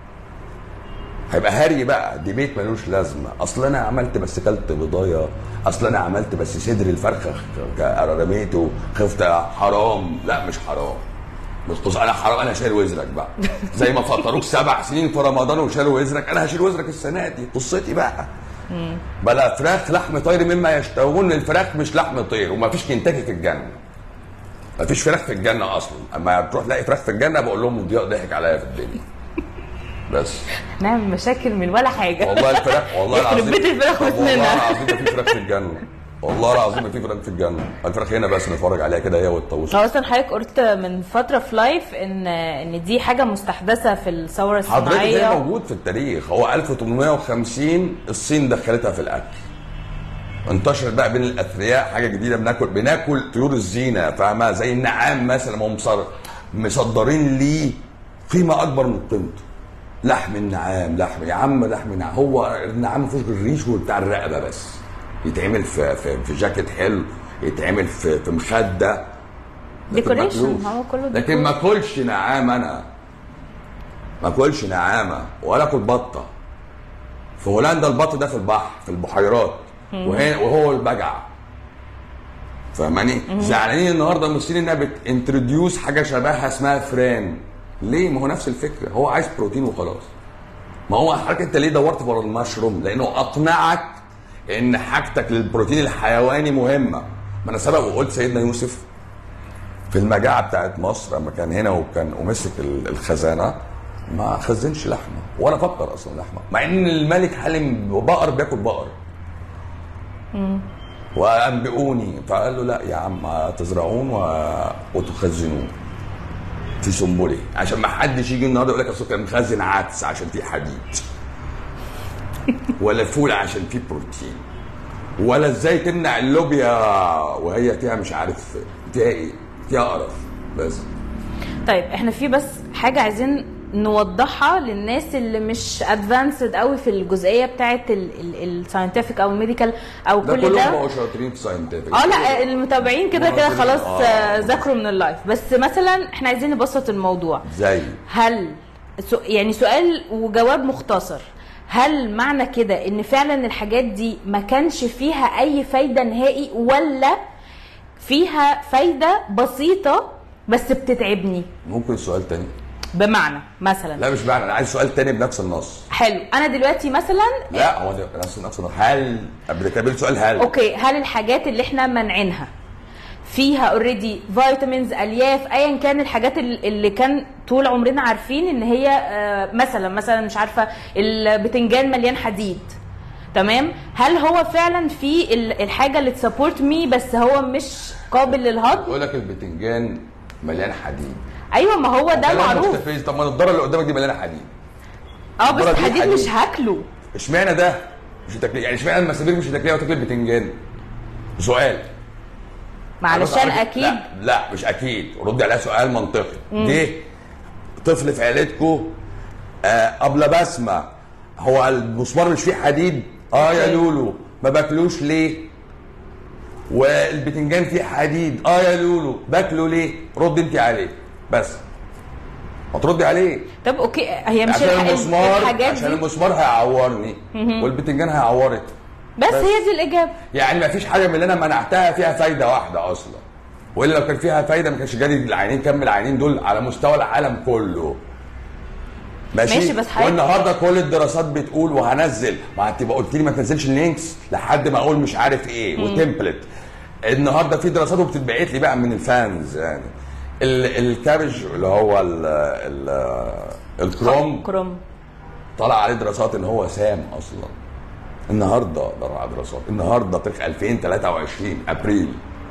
هيبقى هري بقى ديبيت ملوش لازمه اصل انا عملت بس كلت بضايه اصل انا عملت بس صدر الفرخه خ- رميته خفت حرام لا مش حرام مش قص انا حرام انا شايل وزرك بقى زي ما فطروك سبع سنين في رمضان وشالوا وزرك انا هشيل وزرك السنه دي قصتي بقى بلا فراخ لحم طير مما يشتهون الفراخ مش لحم طير وما فيش كنتاكي في الجنه ما فيش فراخ في الجنه اصلا اما تروح تلاقي فراخ في الجنه بقول لهم ضياء ضحك عليا في الدنيا بس نعمل مشاكل من ولا حاجه والله الفراخ والله يخرب العظيم بيت الفراخ طب والله واسنانها. العظيم ما في فراخ في الجنه والله العظيم ما في فراخ في الجنه الفراخ هنا بس نتفرج عليها كده هي والطاووس هو اصلا حضرتك قلت من فتره في لايف ان ان دي حاجه مستحدثه في الثوره حضرتك ده الصناعيه موجود في التاريخ هو 1850 الصين دخلتها في الاكل انتشرت بقى بين الاثرياء حاجه جديده بناكل بناكل طيور الزينه فاهمه زي النعام مثلا ما هم مصر- مصدرين ليه قيمه اكبر من قيمته لحم النعام لحم يا عم لحم النعام هو النعام ما فيهوش غير الريش بتاع الرقبه بس يتعمل في في, في جاكيت حلو يتعمل في في مخده لكن ما ديكوريشن أكلوش. هو كله لكن ما ديكور. اكلش نعام انا ما اكلش نعامه ولا اكل بطه في هولندا البط ده في البحر في البحيرات وهي وهو البجع فاهماني زعلانين النهارده من الصين انها بتنتروديوس حاجه شبهها اسمها فران ليه ما هو نفس الفكره هو عايز بروتين وخلاص ما هو حضرتك انت ليه دورت ورا المشروم لانه اقنعك ان حاجتك للبروتين الحيواني مهمه ما انا سبق وقلت سيدنا يوسف في المجاعه بتاعت مصر لما كان هنا وكان ومسك ال- الخزانه ما خزنش لحمه ولا فكر اصلا لحمه مع ان الملك حلم بقر بياكل بقر وانبئوني فقال له لا يا عم تزرعون و... وتخزنون في سنبله عشان ما حدش يجي النهارده يقول لك اصل كان مخزن عدس عشان فيه حديد ولا فول عشان فيه بروتين ولا ازاي تمنع اللوبيا وهي فيها مش عارف فيها ايه فيها قرف بس طيب احنا في بس حاجه عايزين نوضحها للناس اللي مش ادفانسد قوي في الجزئيه بتاعه الساينتفك او الميديكال او ده كل كلهم ده بقوا شاطرين في ساينتفك اه لا المتابعين كده كده مناظرين. خلاص آه. آه، ذاكروا من اللايف بس مثلا احنا عايزين نبسط الموضوع زي هل سو- يعني سؤال وجواب مختصر هل معنى كده ان فعلا الحاجات دي ما كانش فيها اي فايده نهائي ولا فيها فايده بسيطه بس بتتعبني ممكن سؤال تاني بمعنى مثلا لا مش معنى انا عايز سؤال تاني بنفس النص حلو انا دلوقتي مثلا لا هو ده نفس نفس النص هل قبل كده قابلت سؤال هل اوكي هل الحاجات اللي احنا مانعينها فيها اوريدي فيتامينز الياف ايا كان الحاجات ال- اللي كان طول عمرنا عارفين ان هي آه، مثلا مثلا مش عارفه البتنجان مليان حديد تمام هل هو فعلا في ال- الحاجه اللي تسبورت مي بس هو مش قابل للهضم بقول لك البتنجان مليان حديد ايوه ما هو ده كلام معروف مستفز طب ما الضره اللي قدامك دي مليانه حديد اه بس الضرة دي الحديد حديد. مش هاكله اشمعنى ده مش هتاكليه يعني اشمعنى المسامير مش هتاكليها وتاكل البتنجان سؤال ما علشان أنا بس- اكيد لا, لا مش اكيد ردي عليها سؤال منطقي جه طفل في عيلتكم آه قبل بسمه هو المسمار مش فيه حديد اه يا لولو ما باكلوش ليه والبتنجان فيه حديد اه يا لولو باكله ليه رد انت عليه بس ما تردي عليه طب اوكي هي مش عشان الح- المسمار الحاجات عشان دي المسمار هيعورني والبتنجان هيعورك بس, بس. هي دي الاجابه يعني ما فيش حاجه من اللي انا منعتها فيها فايده واحده اصلا والا لو كان فيها فايده ما كانش جالي العينين كم العينين دول على مستوى العالم كله ماشي, ماشي، بس حضرتك- والنهارده كل الدراسات بتقول وهنزل ما انت بقى قلت لي ما تنزلش اللينكس لحد ما اقول مش عارف ايه وتمبلت النهارده في دراسات وبتتبعت لي بقى من الفانز يعني ال- الكابج اللي هو ال ال الكروم كروم طلع عليه دراسات ان هو سام اصلا النهارده طلع دراسات النهارده تاريخ 2023 ابريل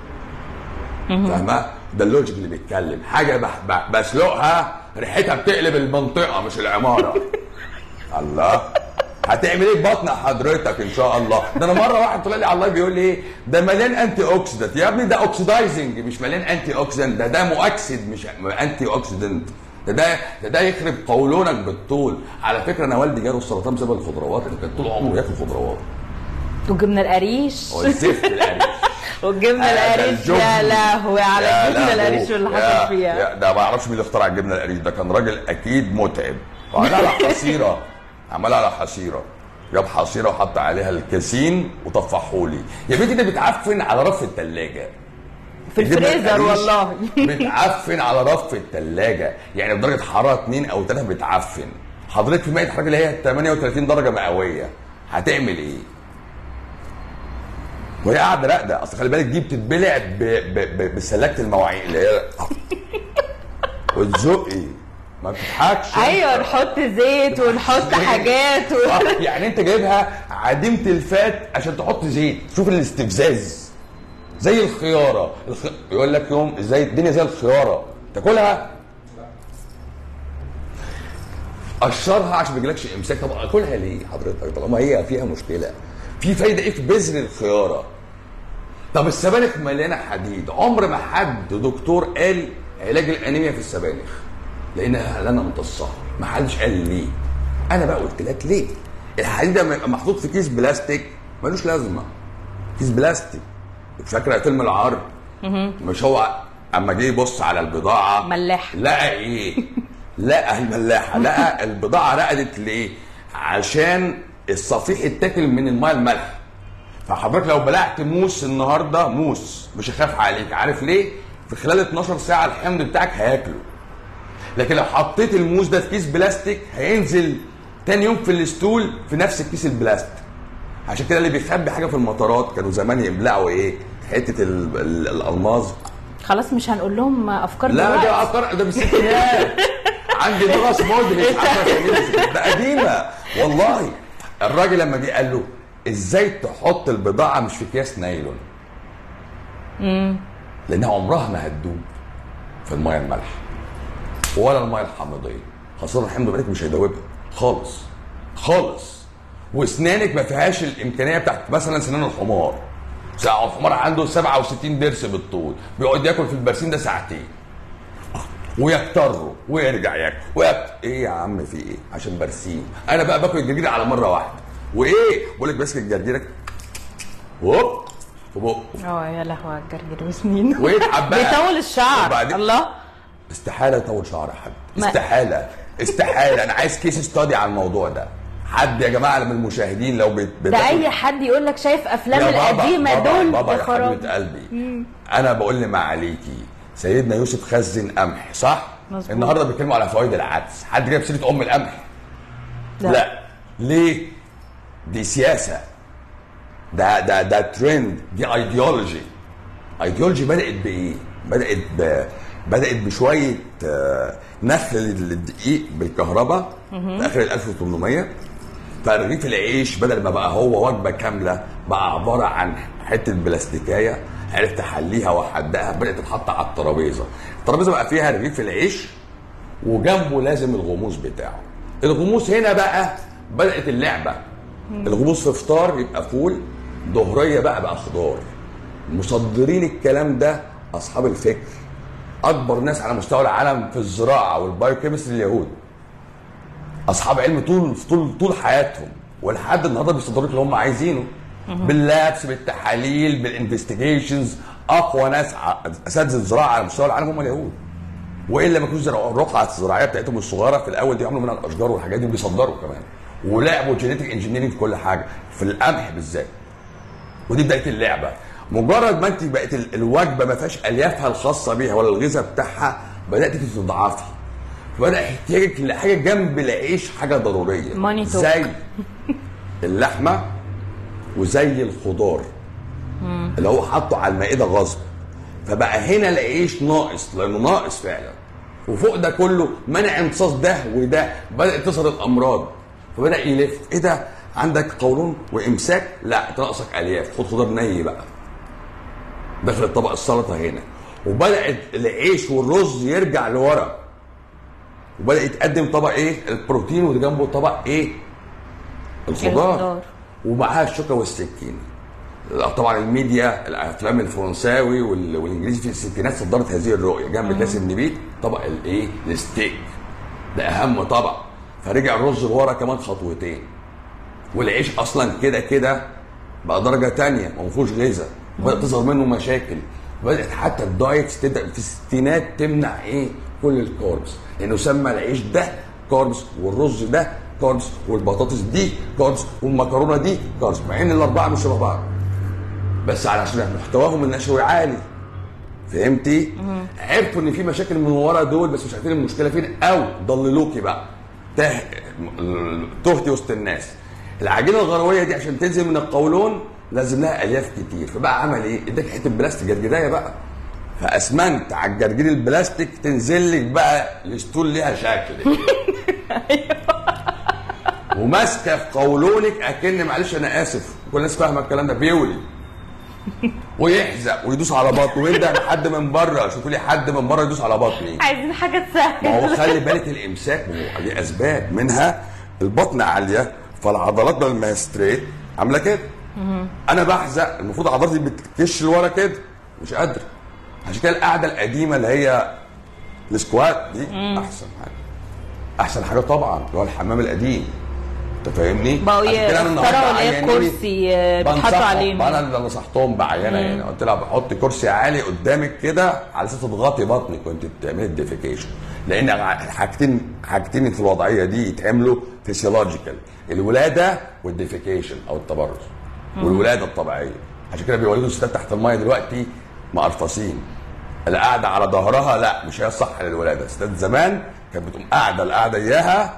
فاهمه ده اللوجيك اللي بيتكلم حاجه بح- بح- بسلقها ريحتها بتقلب المنطقه مش العماره الله هتعمل ايه ببطن حضرتك ان شاء الله ده انا مره واحد طلع لي على اللايف بيقول لي ايه ده مليان انتي اوكسيدنت يا ابني ده اوكسيدايزنج مش مليان انتي اوكسيدنت ده ده مؤكسد مش انتي اوكسيدنت ده ده ده, ده يخرب قولونك بالطول على فكره انا والدي جاله السرطان بسبب الخضروات اللي كان طول عمره ياكل خضروات وجبنا القريش والزفت القريش وجبنا هذا القريش الجبن. يا لهوي على يا الجبنه لهوي. القريش واللي يا- حصل فيها يا- ده ما اعرفش مين اللي اخترع الجبنه القريش ده كان راجل اكيد متعب وعملها على حصيره عملها على حصيره جاب حصيره وحط عليها الكاسين وطفحولي يا بنتي ده بتعفن على رف الثلاجه في الفريزر والله بتعفن على رف الثلاجه يعني بدرجه حراره 2 او 3 بتعفن حضرتك في مائة حراره اللي هي 38 درجه مئويه هتعمل ايه؟ وهي قاعده راقده اصل خلي بالك دي بتتبلع ب- ب- ب- بسلاكه المواعين اللي هي وتزقي ما بتضحكش ايوه نحط زيت ونحط حاجات و... آه، يعني انت جايبها عديمه الفات عشان تحط زيت شوف الاستفزاز زي الخياره الخ... يقول لك يوم ازاي الدنيا زي الخياره تاكلها قشرها عشان ما يجيلكش امساك طب اكلها ليه حضرتك طالما هي فيها مشكله في فايده ايه في بذر الخياره طب السبانخ مليانه حديد عمر ما حد دكتور قال علاج الانيميا في السبانخ لانها لنا امتصها ما حدش قال ليه انا بقى قلت لك ليه الحديد لما يبقى محطوط في كيس بلاستيك ملوش لازمه كيس بلاستيك مش فاكره فيلم العار مش هو اما جه يبص على البضاعه ملاح. لقى ايه لقى الملاحه لقى البضاعه رقدت ليه عشان الصفيح اتاكل من الماء الملح فحضرتك لو بلعت موس النهارده موس مش هخاف عليك عارف ليه في خلال 12 ساعه الحمض بتاعك هياكله لكن لو حطيت الموس ده في كيس بلاستيك هينزل تاني يوم في الستول في نفس الكيس البلاستيك عشان كده اللي بيخبي حاجه في المطارات كانوا زمان يبلعوا ايه حته ال- ال- الالماظ خلاص مش هنقول لهم افكار لا دلوقتي. ده أفكار ده بالستينات عندي درس مدهش ده قديمه والله الراجل لما جه قال له ازاي تحط البضاعه مش في اكياس نايلون لانها عمرها ما هتدوب في الميه المالحه ولا الميه الحامضيه خاصه الحمض بتاعك مش هيدوبها خالص خالص واسنانك ما فيهاش الامكانيه بتاعت مثلا سنان الحمار ساعة الحمار عنده 67 ضرس بالطول بيقعد ياكل في البرسيم ده ساعتين ويكتره ويرجع ياكل ويكتر. ايه يا عم في ايه عشان برسيم انا بقى باكل الجرجير على مره واحده وايه بقول لك ماسك الجرجير هوب في بقه اه يا لهوي على الجرجير وسنين ويتعب بقى بيطول الشعر وبعدين- الله استحاله يطول شعر حد ما- استحاله استحاله انا عايز كيس ستادي على الموضوع ده حد يا جماعه من المشاهدين لو بت... ده بتاكل- اي حد يقول لك شايف افلام يا بابا القديمه بابا دول بابا يا خراب. حبيبه قلبي انا بقول لما عليكي سيدنا يوسف خزن قمح صح مظبوط. النهارده بيتكلموا على فوائد العدس حد جاب سيره ام القمح لا. لا ليه دي سياسه ده ده ده ترند دي ايديولوجي ايديولوجي بدات بايه بدات ب بدات بشويه آه، نخل الدقيق بالكهرباء في اخر ال 1800 فرغيف العيش بدل ما بقى هو وجبه كامله بقى عباره عن حته بلاستيكايه عرفت احليها واحدقها بدات تتحط على الترابيزه الترابيزه بقى فيها رغيف العيش وجنبه لازم الغموس بتاعه الغموس هنا بقى بدات اللعبه الغموس في فطار يبقى فول ظهريه بقى بقى خضار مصدرين الكلام ده اصحاب الفكر اكبر ناس على مستوى العالم في الزراعه والبايوكيمستري اليهود اصحاب علم طول طول طول حياتهم ولحد النهارده بيصدروا لك اللي هم عايزينه باللابس بالتحاليل بالانفستيجيشنز اقوى ناس ع- اساتذه الزراعه على مستوى العالم هم اليهود والا ما كانوش زرعوا الرقعه الزراعيه بتاعتهم الصغيره في الاول دي عملوا منها الاشجار والحاجات دي وبيصدروا كمان ولعبوا جينيتك انجينيرنج في كل حاجه في القمح بالذات ودي بدايه اللعبه مجرد ما انت بقت ال- الوجبه ما فيهاش اليافها الخاصه بيها ولا الغذاء بتاعها بدات تضعفي فبدا احتياجك لحاجه جنب العيش حاجه ضروريه Money talk. زي اللحمه وزي الخضار اللي هو حاطه على المائده غصب فبقى هنا العيش ناقص لانه ناقص فعلا وفوق ده كله منع امتصاص ده وده بدات تظهر الامراض فبدا يلف ايه ده عندك قولون وامساك لا انت ناقصك الياف خد خضار ني بقى داخل الطبق السلطه هنا وبدات العيش والرز يرجع لورا وبدا يتقدم طبق ايه البروتين وجنبه طبق ايه الخضار الخضار. ومعاها الشوكه والسكينه طبعا الميديا الافلام الفرنساوي وال- والانجليزي في الستينات صدرت هذه الرؤيه جنب كاسم نبيت طبق الايه الستيك ده اهم طبق فرجع الرز لورا كمان خطوتين والعيش اصلا كده كده بقى درجه تانية ما فيهوش غذاء بدات تظهر منه مشاكل بدات حتى الدايتس تبدا في الستينات تمنع ايه كل الكاربس لانه سمى العيش ده كاربس والرز ده كاربس والبطاطس دي كاربس والمكرونه دي كاربس مع ان الاربعه مش شبه بعض بس علشان محتواهم النشوي عالي فهمتي؟ عرفوا ان في مشاكل من ورا دول بس مش عارفين المشكله فين او ضللوكي بقى ته... تهتي وسط الناس العجينه الغرويه دي عشان تنزل من القولون لازم لها الياف كتير فبقى عمل ايه؟ اداك حته بلاستيك جرجدايه بقى فاسمنت على الجرجير البلاستيك تنزل لك بقى الاسطول ليها شكل وماسكه في قولونك اكن معلش انا اسف كل الناس فاهمه الكلام ده بيولي ويحزق ويدوس على بطنه ويبدا حد من بره شوفوا لي حد من بره يدوس على بطني عايزين حاجه ما هو تسهل خلي بالك الامساك ما هو ليه اسباب منها البطن عاليه فالعضلات بدل ما هي ستريت عامله كده انا بحزق المفروض عضلاتي بتكش لورا كده مش قادر عشان كده القعده القديمه اللي هي السكوات دي احسن حاجه احسن حاجه طبعا اللي هو الحمام القديم انت فاهمني؟ بقوا عشان كده أنا النهاردة اخترعوا اللي هي عيانيني كرسي آه، بيتحطوا بنصحهم. عليه انا اللي نصحتهم بعينه يعني قلت لها بحط كرسي عالي قدامك كده على اساس تضغطي بطنك وانت بتعملي الديفيكيشن لان حاجتين حاجتين في الوضعيه دي يتعملوا فيسيولوجيكال الولاده والديفيكيشن او التبرز والولاده الطبيعيه عشان كده بيولدوا الستات تحت الميه دلوقتي مقرفصين القعده على ظهرها لا مش هي الصح للولاده الستات زمان كانت بتقوم قاعده القعده اياها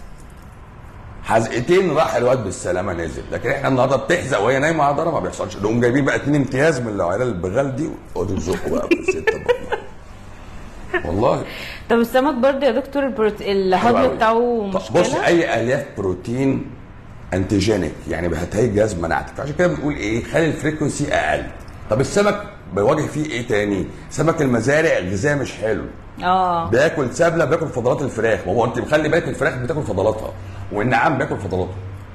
حزقتين راح الواد بالسلامه نزل لكن احنا النهارده بتحزق وهي نايمه على ظهرها ما بيحصلش نقوم جايبين بقى اتنين امتياز من العيال البغال دي ويقعدوا يزقوا بقى في الست بطنها والله طب السمك برضه يا دكتور البروت... حلو الهضم أوي. بتاعه طب مشكله بص اي الياف بروتين انتيجينيك يعني هتهيج جهاز مناعتك عشان كده بنقول ايه خلي الفريكونسي اقل طب السمك بيواجه فيه ايه تاني سمك المزارع غذاء مش حلو اه بياكل سبله بياكل فضلات الفراخ ما هو انت مخلي بالك الفراخ بتاكل فضلاتها والنعام بياكل فضلاته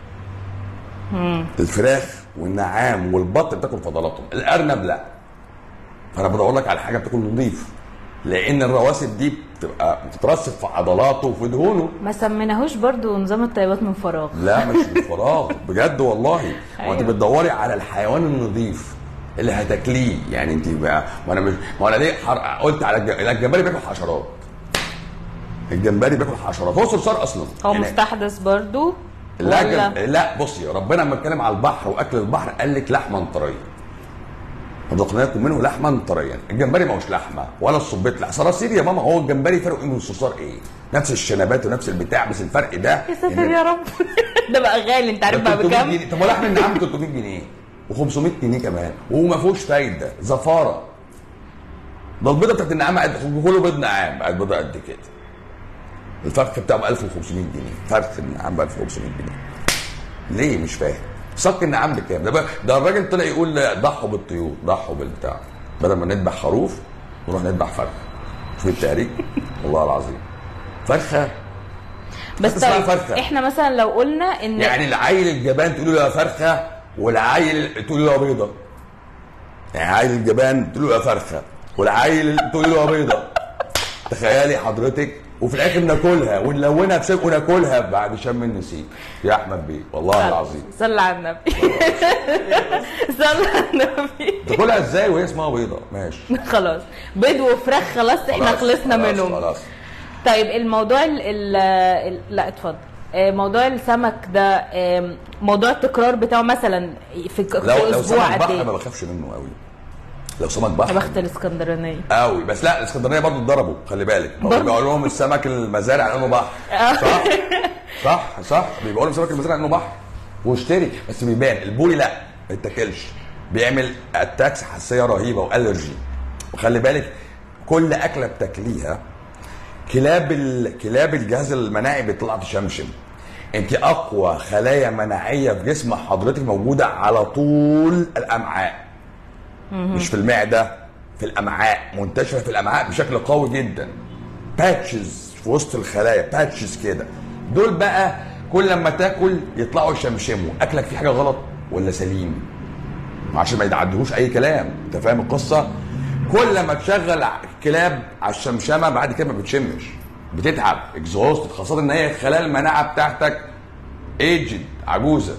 الفراخ والنعام والبط بتاكل فضلاتهم الارنب لا فانا بدور لك على حاجه بتاكل نظيف لان الرواسب دي بتبقى بتترسب في عضلاته وفي دهونه ما سميناهوش برضه نظام الطيبات من فراغ لا مش من فراغ بجد والله هو انت أيوة. بتدوري على الحيوان النظيف اللي هتاكليه يعني انت بقى ما انا مش ما انا ليه حر... قلت على الج... الجمبري بياكل حشرات الجمبري بياكل حشرات هو صرصار اصلا هو يعني مستحدث برضه لا ولا جم... لا بصي ربنا لما اتكلم على البحر واكل البحر قال لك لحما طريه رزقناكم منه لحما طريا الجمبري ما هوش لحمه ولا الصبيط لا صراصير يا ماما هو الجمبري فرق ايه من الصرصار ايه نفس الشنبات ونفس البتاع بس الفرق ده يا ساتر يا رب ده بقى غالي انت عارف بقى 300 بكام؟ جنيه طب ما لحم النعام 300 جنيه و500 جنيه كمان وما فيهوش فايده زفاره ده البيضه بتاعت النعام قد كله بيض نعام بقت بيضه قد كده الفرخ بتاعه ب 1500 جنيه فرخ النعام ب 1500 جنيه ليه مش فاهم صك النعام بكام ده بقى ده الراجل طلع يقول لا، ضحوا بالطيور ضحوا بالبتاع بدل ما نذبح خروف نروح نذبح فرخه شوف التهريج والله العظيم فرخه بس اسمها طيب فرخة. احنا مثلا لو قلنا ان يعني العيل الجبان تقول له يا فرخه والعيل تقول له يا بيضه يعني عيل الجبان تقول له يا فرخه والعيل تقول له يا بيضه تخيلي حضرتك وفي الاخر ناكلها ونلونها بشيء وناكلها بعد شم النسيم يا احمد بيه والله العظيم صلى على النبي صلى على النبي تاكلها ازاي وهي اسمها بيضه ماشي خلاص بيض وفراخ خلاص احنا خلاص، خلصنا خلاص، منهم خلاص طيب الموضوع ال ال ال- لا اتفضل آه، موضوع السمك ده آم، موضوع التكرار بتاعه مثلا في, ك- لو في لو اسبوع سمك قد بحر ما ايه بخافش منه قوي لو سمك يا بحر بخت الاسكندرانيه قوي بس لا الاسكندرانيه برضه اتضربوا خلي بالك ما هو برضه؟ بيقولوا لهم السمك المزارع على انه بحر صح صح صح بيقولوا لهم السمك المزارع على انه بحر واشتري بس بيبان البوري لا ما يتاكلش بيعمل اتاكس حساسيه رهيبه والرجي وخلي بالك كل اكله بتاكليها كلاب ال... كلاب الجهاز المناعي بيطلع تشمشم انت اقوى خلايا مناعيه في جسم حضرتك موجوده على طول الامعاء مش في المعده في الامعاء منتشره في الامعاء بشكل قوي جدا باتشز في وسط الخلايا باتشز كده دول بقى كل لما تاكل يطلعوا يشمشموا اكلك فيه حاجه غلط ولا سليم عشان ما يتعدهوش اي كلام انت فاهم القصه كل ما تشغل ع- كلاب على الشمشمه بعد كده ما بتشمش بتتعب اكزوست خاصه ان هي خلايا المناعه بتاعتك ايجد عجوزه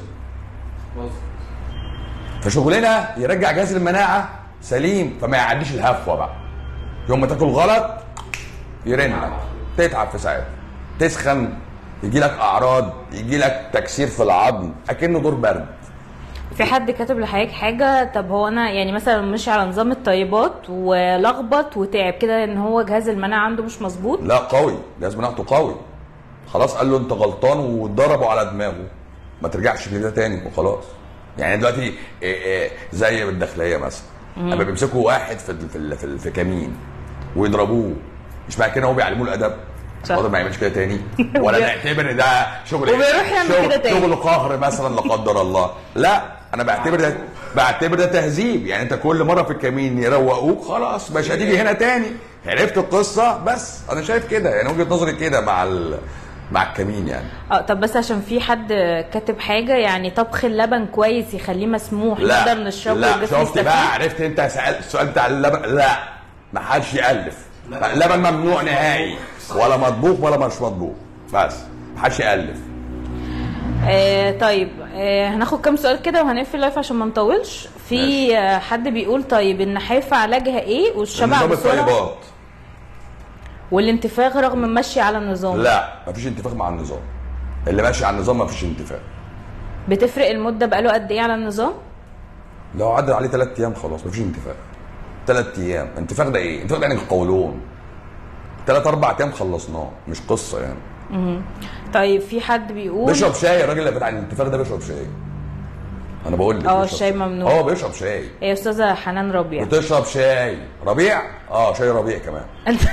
فشغلنا يرجع جهاز المناعه سليم فما يعديش الهفوه بقى يوم ما تاكل غلط يرنك تتعب في ساعتها تسخن يجي لك اعراض يجي لك تكسير في العظم اكنه دور برد في حد كاتب لحضرتك حاجه طب هو انا يعني مثلا ماشي على نظام الطيبات ولخبط وتعب كده ان هو جهاز المناعه عنده مش مظبوط لا قوي جهاز مناعته قوي خلاص قال له انت غلطان وضربوا على دماغه ما ترجعش كده تاني وخلاص يعني دلوقتي إيه إيه زي الداخليه مثلا اما بيمسكوا واحد في ال- في ال- في, ال- في كمين ويضربوه مش معنى كده هو بيعلموه الادب صح. خاطر ما يعملش كده تاني ولا نعتبر ان ده شغل وبيروح يعمل شغل- كده تاني. شغل قهر مثلا لا قدر الله لا انا بعتبر ده بعتبر ده تهذيب يعني انت كل مره في الكمين يروقوك خلاص مش هتيجي هنا تاني عرفت القصه بس انا شايف كده يعني وجهه نظري كده مع ال... مع الكمين يعني اه طب بس عشان في حد كاتب حاجه يعني طبخ اللبن كويس يخليه مسموح لا نقدر نشربه لا والجسم شفت يستفيد؟ بقى عرفت انت سأل السؤال بتاع اللبن لا ما حدش يالف اللبن ممنوع نهائي ولا مطبوخ ولا مش مطبوخ بس ما حدش يالف آه طيب آه هناخد كام سؤال كده وهنقفل اللايف عشان ما نطولش في ماشي. آه حد بيقول طيب النحافه علاجها ايه والشبع نظام بسرعه الطيبات والانتفاخ رغم المشي على النظام لا مفيش انتفاخ مع النظام اللي ماشي على النظام مفيش انتفاخ بتفرق المده بقاله قد ايه على النظام لو عدى عليه ثلاث ايام خلاص مفيش انتفاخ ثلاث ايام انتفاخ ده ايه؟ انتفاخ ده يعني القولون ثلاث اربع ايام خلصناه مش قصه يعني طيب في حد بيقول بيشرب شاي الراجل اللي بتاع الانتفاخ ده بيشرب شاي انا بقول لك اه بيشرب الشاي شاي. ممنوع. اه بيشرب شاي يا استاذه حنان ربيع بتشرب شاي ربيع اه شاي ربيع كمان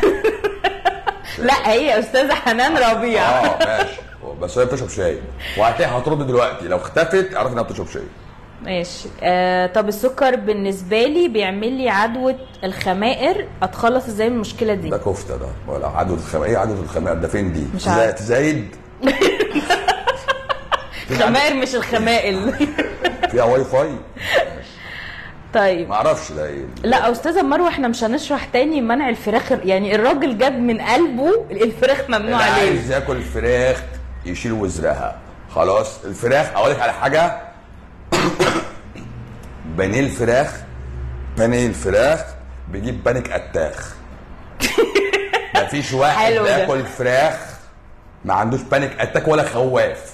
لا هي استاذه حنان ربيع اه ماشي بس هي بتشرب شاي وهتلاقيها هترد دلوقتي لو اختفت اعرف انها بتشرب شاي ماشي آه طب السكر بالنسبه لي بيعمل لي عدوى الخمائر اتخلص ازاي من المشكله دي ده كفته ده ولا عدوى الخمائر ايه عدوى الخمائر ده فين دي؟ مش عارف. تزايد خمائر مش الخمائل فيها واي فاي طيب ما اعرفش ده ايه لا استاذه مروه احنا مش هنشرح تاني منع الفراخ يعني الراجل جاب من قلبه الفراخ ممنوع اللي عليه عايز ياكل فراخ يشيل وزرها خلاص الفراخ اقول لك على حاجه بانيه الفراخ بانيه الفراخ بيجيب بانيك اتاخ مفيش واحد حلو ده. بياكل فراخ ما عندوش بانيك اتاك ولا خواف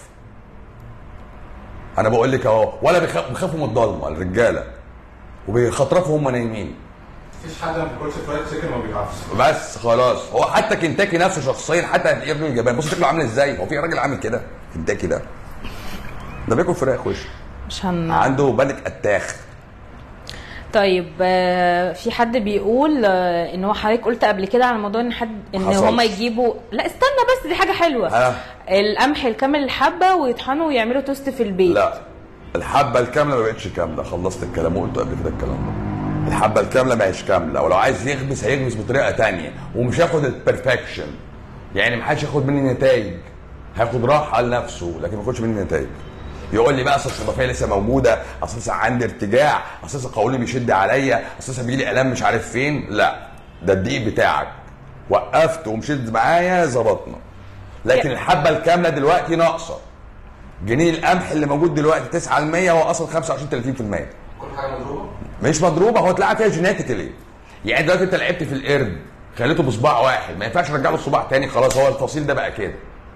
انا بقول لك اهو ولا بيخاف- بيخافوا من الضلمه الرجاله وبيخطرفوا هم نايمين مفيش حد ما بياكلش فرايد تشيكن ما بيخافش بس خلاص هو حتى كنتاكي نفسه شخصيا حتى يا ابن الجبان بص شكله عامل ازاي هو في راجل عامل كده كنتاكي ده ده بياكل فراخ وش مش هن عنده بانيك اتاخ طيب آه، في حد بيقول آه، ان هو حضرتك قلت قبل كده على موضوع ان حد ان حصلش. هما يجيبوا لا استنى بس دي حاجه حلوه ها. القمح الكامل الحبه ويطحنوا ويعملوا توست في البيت لا الحبه الكامله ما بقتش كامله خلصت الكلام وقلته قبل كده الكلام ده الحبه الكامله ما هيش كامله ولو عايز يخبز هيخبز بطريقه تانية ومش هياخد البرفكشن يعني ما حدش ياخد مني نتائج هياخد راحه لنفسه لكن ما ياخدش مني نتائج يقول لي بقى اصل الصدفيه لسه موجوده اصل لسه عندي ارتجاع اصل لسه قولي بيشد عليا اصل لسه بيجي لي الام مش عارف فين لا ده الدقيق بتاعك وقفت ومشيت معايا ظبطنا لكن الحبه الكامله دلوقتي ناقصه جنيه القمح اللي موجود دلوقتي 9 100 هو اصلا 25 30% كل حاجه مضروبه مش مضروبه هو اتلعب فيها جينيتيكالي يعني دلوقتي انت لعبت في القرد خليته بصباع واحد ما ينفعش ترجع له الصباع تاني خلاص هو الفصيل ده بقى كده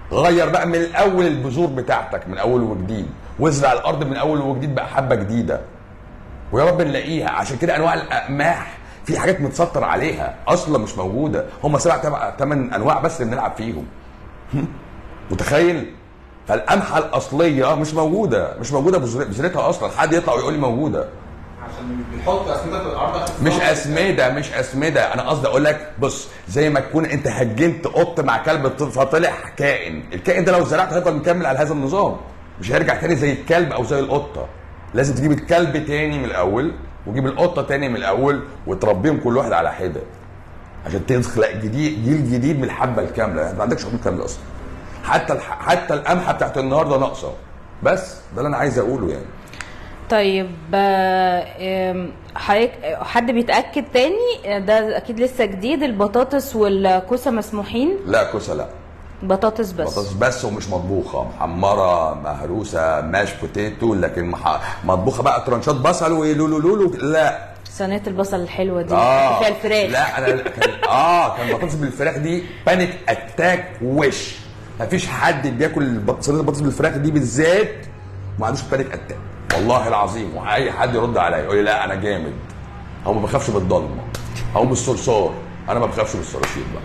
غير بقى من الاول البذور بتاعتك من اول وجديد وازرع الارض من اول وجديد بقى حبه جديده ويا رب نلاقيها عشان كده انواع الاقماح في حاجات متسطر عليها اصلا مش موجوده هم سبع تبع ثمان انواع بس اللي بنلعب فيهم هم؟ متخيل فالقمحه الاصليه مش موجوده مش موجوده بذر- بذرتها اصلا حد يطلع ويقول لي موجوده عشان بنحط اسمده في الارض عشان مش تطلع- اسمده مش اسمده انا قصدي اقول لك بص زي ما تكون انت هجنت قط مع كلب فطلع كائن الكائن ده لو زرعته هيفضل مكمل على هذا النظام مش هيرجع تاني زي الكلب او زي القطه لازم تجيب الكلب تاني من الاول وتجيب القطه تاني من الاول وتربيهم كل واحد على حده عشان تخلق جديد جيل جديد من الحبه الكامله انت ما عندكش حبوب كامله اصلا حتى الح... حتى القمحه بتاعت النهارده ناقصه بس ده اللي انا عايز اقوله يعني طيب آه، آم، حضرتك حد بيتاكد تاني آه، ده اكيد لسه جديد البطاطس والكوسه مسموحين لا كوسه لا بطاطس بس بطاطس بس ومش مطبوخه محمره مهروسه ماش بوتيتو لكن مح... مطبوخه بقى ترانشات بصل ولولو لولو لا صينيه البصل الحلوه دي اه فيها الفراخ لا انا كان اه كان بطاطس بالفراخ دي بانيك اتاك وش مفيش حد بياكل البط- صينيه البطاطس بالفراخ دي بالذات ما عندوش بانيك اتاك والله العظيم واي حد يرد عليا يقول لي لا انا جامد او ما بخافش بالضلمه او بالصرصار انا ما بخافش بالصراصير بقى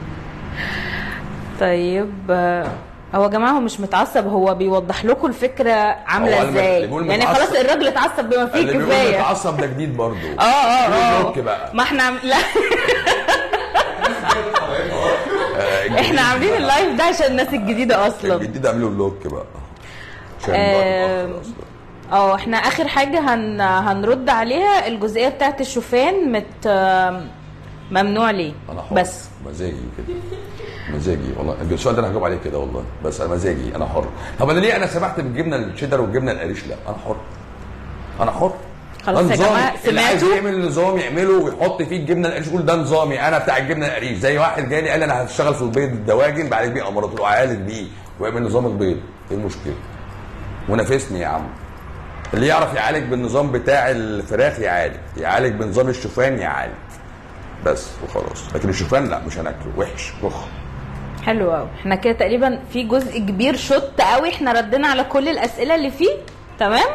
طيب آه، هو يا جماعه هو مش متعصب هو بيوضح لكم الفكره هو عامله اللي ازاي بيقول يعني متعصب. خلاص الراجل اتعصب بما فيه اللي بيقول كفايه متعصب ده جديد برضه اه اه اه بلوك بقى ما احنا عم... لا احنا عاملين اللايف ده عشان الناس الجديده اصلا الجديد اعملوا بلوك بقى عشان آم، الوقت خلاص. اه احنا اخر حاجه هن... هنرد عليها الجزئيه بتاعت الشوفان مت آم، ممنوع ليه انا حر بس مزاجي كده مزاجي والله السؤال ده انا هجاوب عليه كده والله بس انا مزاجي انا حر طب انا ليه انا سمحت بالجبنه الشيدر والجبنه القريش لا انا حر انا حر خلاص ده يا نظام. جماعة، اللي عايز سمعتوا؟ يعمل نظام يعمله ويحط فيه الجبنه القريش يقول ده نظامي انا بتاع الجبنه القريش زي واحد جالي قال لي انا هشتغل في البيض الدواجن بعالج بيه امراض قلت له عالج بيه ويعمل نظام البيض ايه المشكله؟ ونافسني يا عم اللي يعرف يعالج بالنظام بتاع الفراخ يعالج يعالج بنظام الشوفان يعالج بس وخلاص لكن الشوفان لا مش هناكله وحش وخ حلو قوي احنا كده تقريبا في جزء كبير شط قوي احنا ردينا على كل الاسئله اللي فيه تمام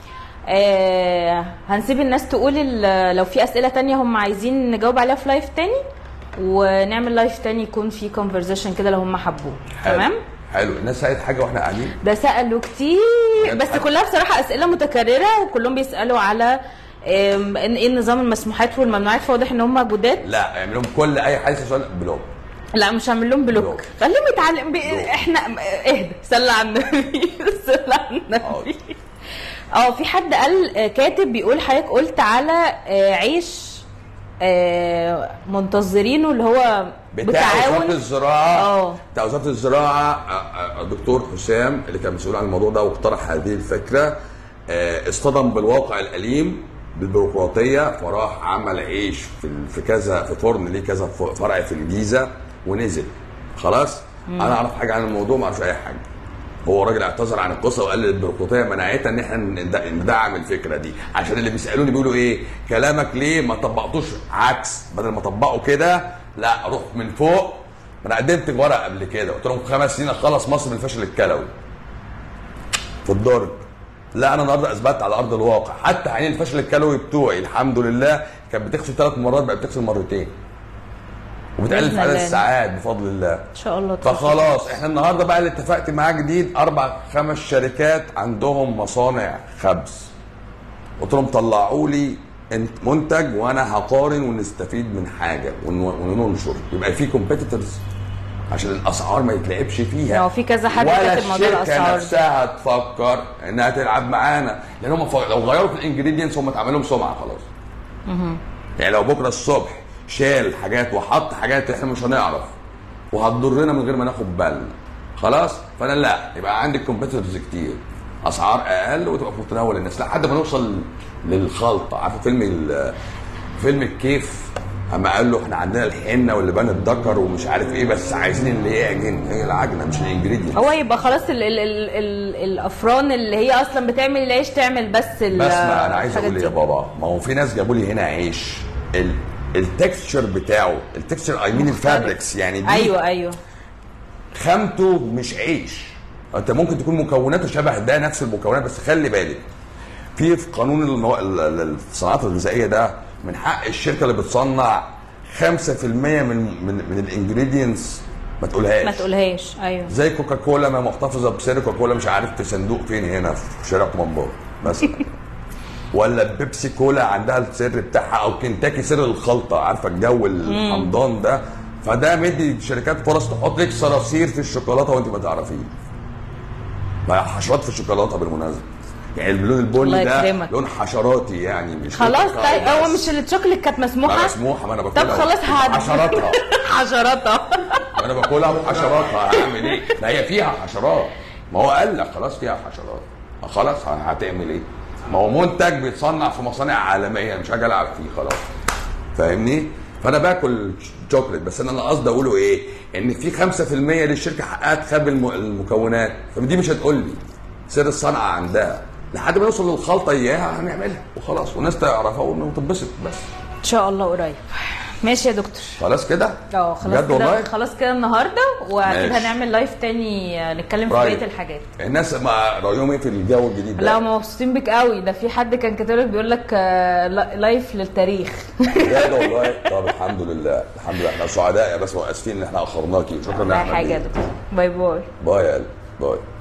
آه هنسيب الناس تقول ال- لو في اسئله تانية هم عايزين نجاوب عليها في لايف تاني ونعمل لايف تاني يكون في كونفرزيشن كده لو هم حبوه حلو. تمام حلو الناس سالت حاجه واحنا قاعدين ده سالوا كتير بجد بس حد- كلها بصراحه اسئله متكرره وكلهم بيسالوا على آم، ان ايه نظام المسموحات والممنوعات فواضح ان هم جداد لا اعمل لهم كل اي حاجه سؤال بلوك لا مش هعمل لهم بلوك بلوك. خليهم يتعلم بي... بلوك. احنا اهدى صلى على النبي صلى على النبي اه في حد قال آه، كاتب بيقول حضرتك قلت على آه، عيش آه، منتظرينه اللي هو بتاع وزاره بتعاون الزراعه اه. بتاع وزاره الزراعه آه، آه، الدكتور حسام اللي كان مسؤول عن الموضوع ده واقترح هذه الفكره آه، اصطدم بالواقع الاليم بالبيروقراطيه فراح عمل عيش في ال- في كذا في فرن ليه كذا ف- فرع في الجيزه ونزل خلاص انا اعرف حاجه عن الموضوع ما اعرفش اي حاجه هو راجل اعتذر عن القصه وقال البيروقراطيه منعتنا ان احنا ند- ندعم الفكره دي عشان اللي بيسالوني بيقولوا ايه كلامك ليه ما طبقتوش عكس بدل ما طبقوا كده لا روح من فوق انا قدمت ورق قبل كده قلت لهم خمس سنين اخلص مصر من الفشل الكلوي في الضرب لا انا النهارده اثبتت على ارض الواقع حتى عينين الفشل الكلوي بتوعي الحمد لله كانت بتغسل ثلاث مرات بقت بتغسل مرتين وبتقلل في بإذن عدد الله. الساعات بفضل الله ان شاء الله توفيق. فخلاص احنا النهارده بقى اللي اتفقت معاه جديد اربع خمس شركات عندهم مصانع خبز قلت لهم طلعوا لي انت- منتج وانا هقارن ونستفيد من حاجه ون- وننشر يبقى في كومبيتيتورز عشان الاسعار ما يتلعبش فيها هو في كذا حد ولا كاتب موضوع الشركه الأسعار. نفسها تفكر انها تلعب معانا لان هم ف- لو غيروا في الانجريدينتس هم اتعمل لهم سمعه خلاص يعني لو بكره الصبح شال حاجات وحط حاجات احنا مش هنعرف وهتضرنا من غير ما ناخد بالنا خلاص فانا لا يبقى عندك كومبيتيتورز كتير اسعار اقل وتبقى في متناول الناس لحد ما نوصل للخلطه عارف فيلم ال- فيلم الكيف اما قال له احنا عندنا الحنه واللبان الدكر ومش عارف ايه بس عايزين اللي هي عجين هي العجنه مش الانجريدينت هو يبقى خلاص ال ال ال ال الافران اللي هي اصلا بتعمل العيش تعمل بس ال بس ما انا عايز الحاجات اقول دي. يا بابا ما هو في ناس جابوا لي هنا عيش التكستشر بتاعه التكستشر اي مين مختلف. الفابريكس يعني دي ايوه ايوه خامته مش عيش انت ممكن تكون مكوناته شبه ده نفس المكونات بس خلي بالك في في قانون المو... ال- ال- الصناعات الغذائيه ده من حق الشركه اللي بتصنع 5% من من من الانجريدينتس ما تقولهاش ما تقولهاش ايوه زي كوكا كولا ما محتفظه بسر كوكا كولا مش عارف في صندوق فين هنا في شارع كومبار مثلا ولا بيبسي كولا عندها السر بتاعها او كنتاكي سر الخلطه عارفه الجو الحمضان ده فده مدي شركات فرص تحط لك صراصير في الشوكولاته وانت ما تعرفيه ما حشرات في الشوكولاته بالمناسبه يعني اللون الله البني ده يكرمك. لون حشراتي يعني مش خلاص لون طيب هو بس. مش الشوكليت كانت مسموحه لا مسموحه ما انا باكلها طب خلاص هاد حشراتها حشراتها انا باكلها بحشراتها هعمل ايه؟ ما هي فيها حشرات ما هو قال لك خلاص فيها حشرات ما خلاص هتعمل ايه؟ ما هو منتج بيتصنع في مصانع عالميه مش هاجي العب فيه خلاص فاهمني؟ فانا باكل شوكليت بس انا اللي قصدي اقوله ايه؟ ان في 5% للشركه حقها تخبي الم- المكونات فدي مش هتقول لي سر الصنعه عندها لحد ما نوصل للخلطه اياها هنعملها وخلاص والناس تعرفها وتنبسط بس ان شاء الله قريب ماشي يا دكتور خلاص كده؟ اه خلاص بجد والله؟ كده خلاص كده النهارده واكيد ماشي. هنعمل لايف تاني آه، نتكلم في رايك. بقيه الحاجات الناس ما رايهم ايه في الجو الجديد ده؟ لا هم مبسوطين بك قوي ده في حد كان كاتب لك بيقول لك آه، لا- لايف للتاريخ بجد والله طب الحمد لله الحمد لله احنا سعداء يا بس واسفين ان احنا اخرناكي شكرا لا يا احمد حاجه يا بيه. دكتور باي باي باي يا قلبي باي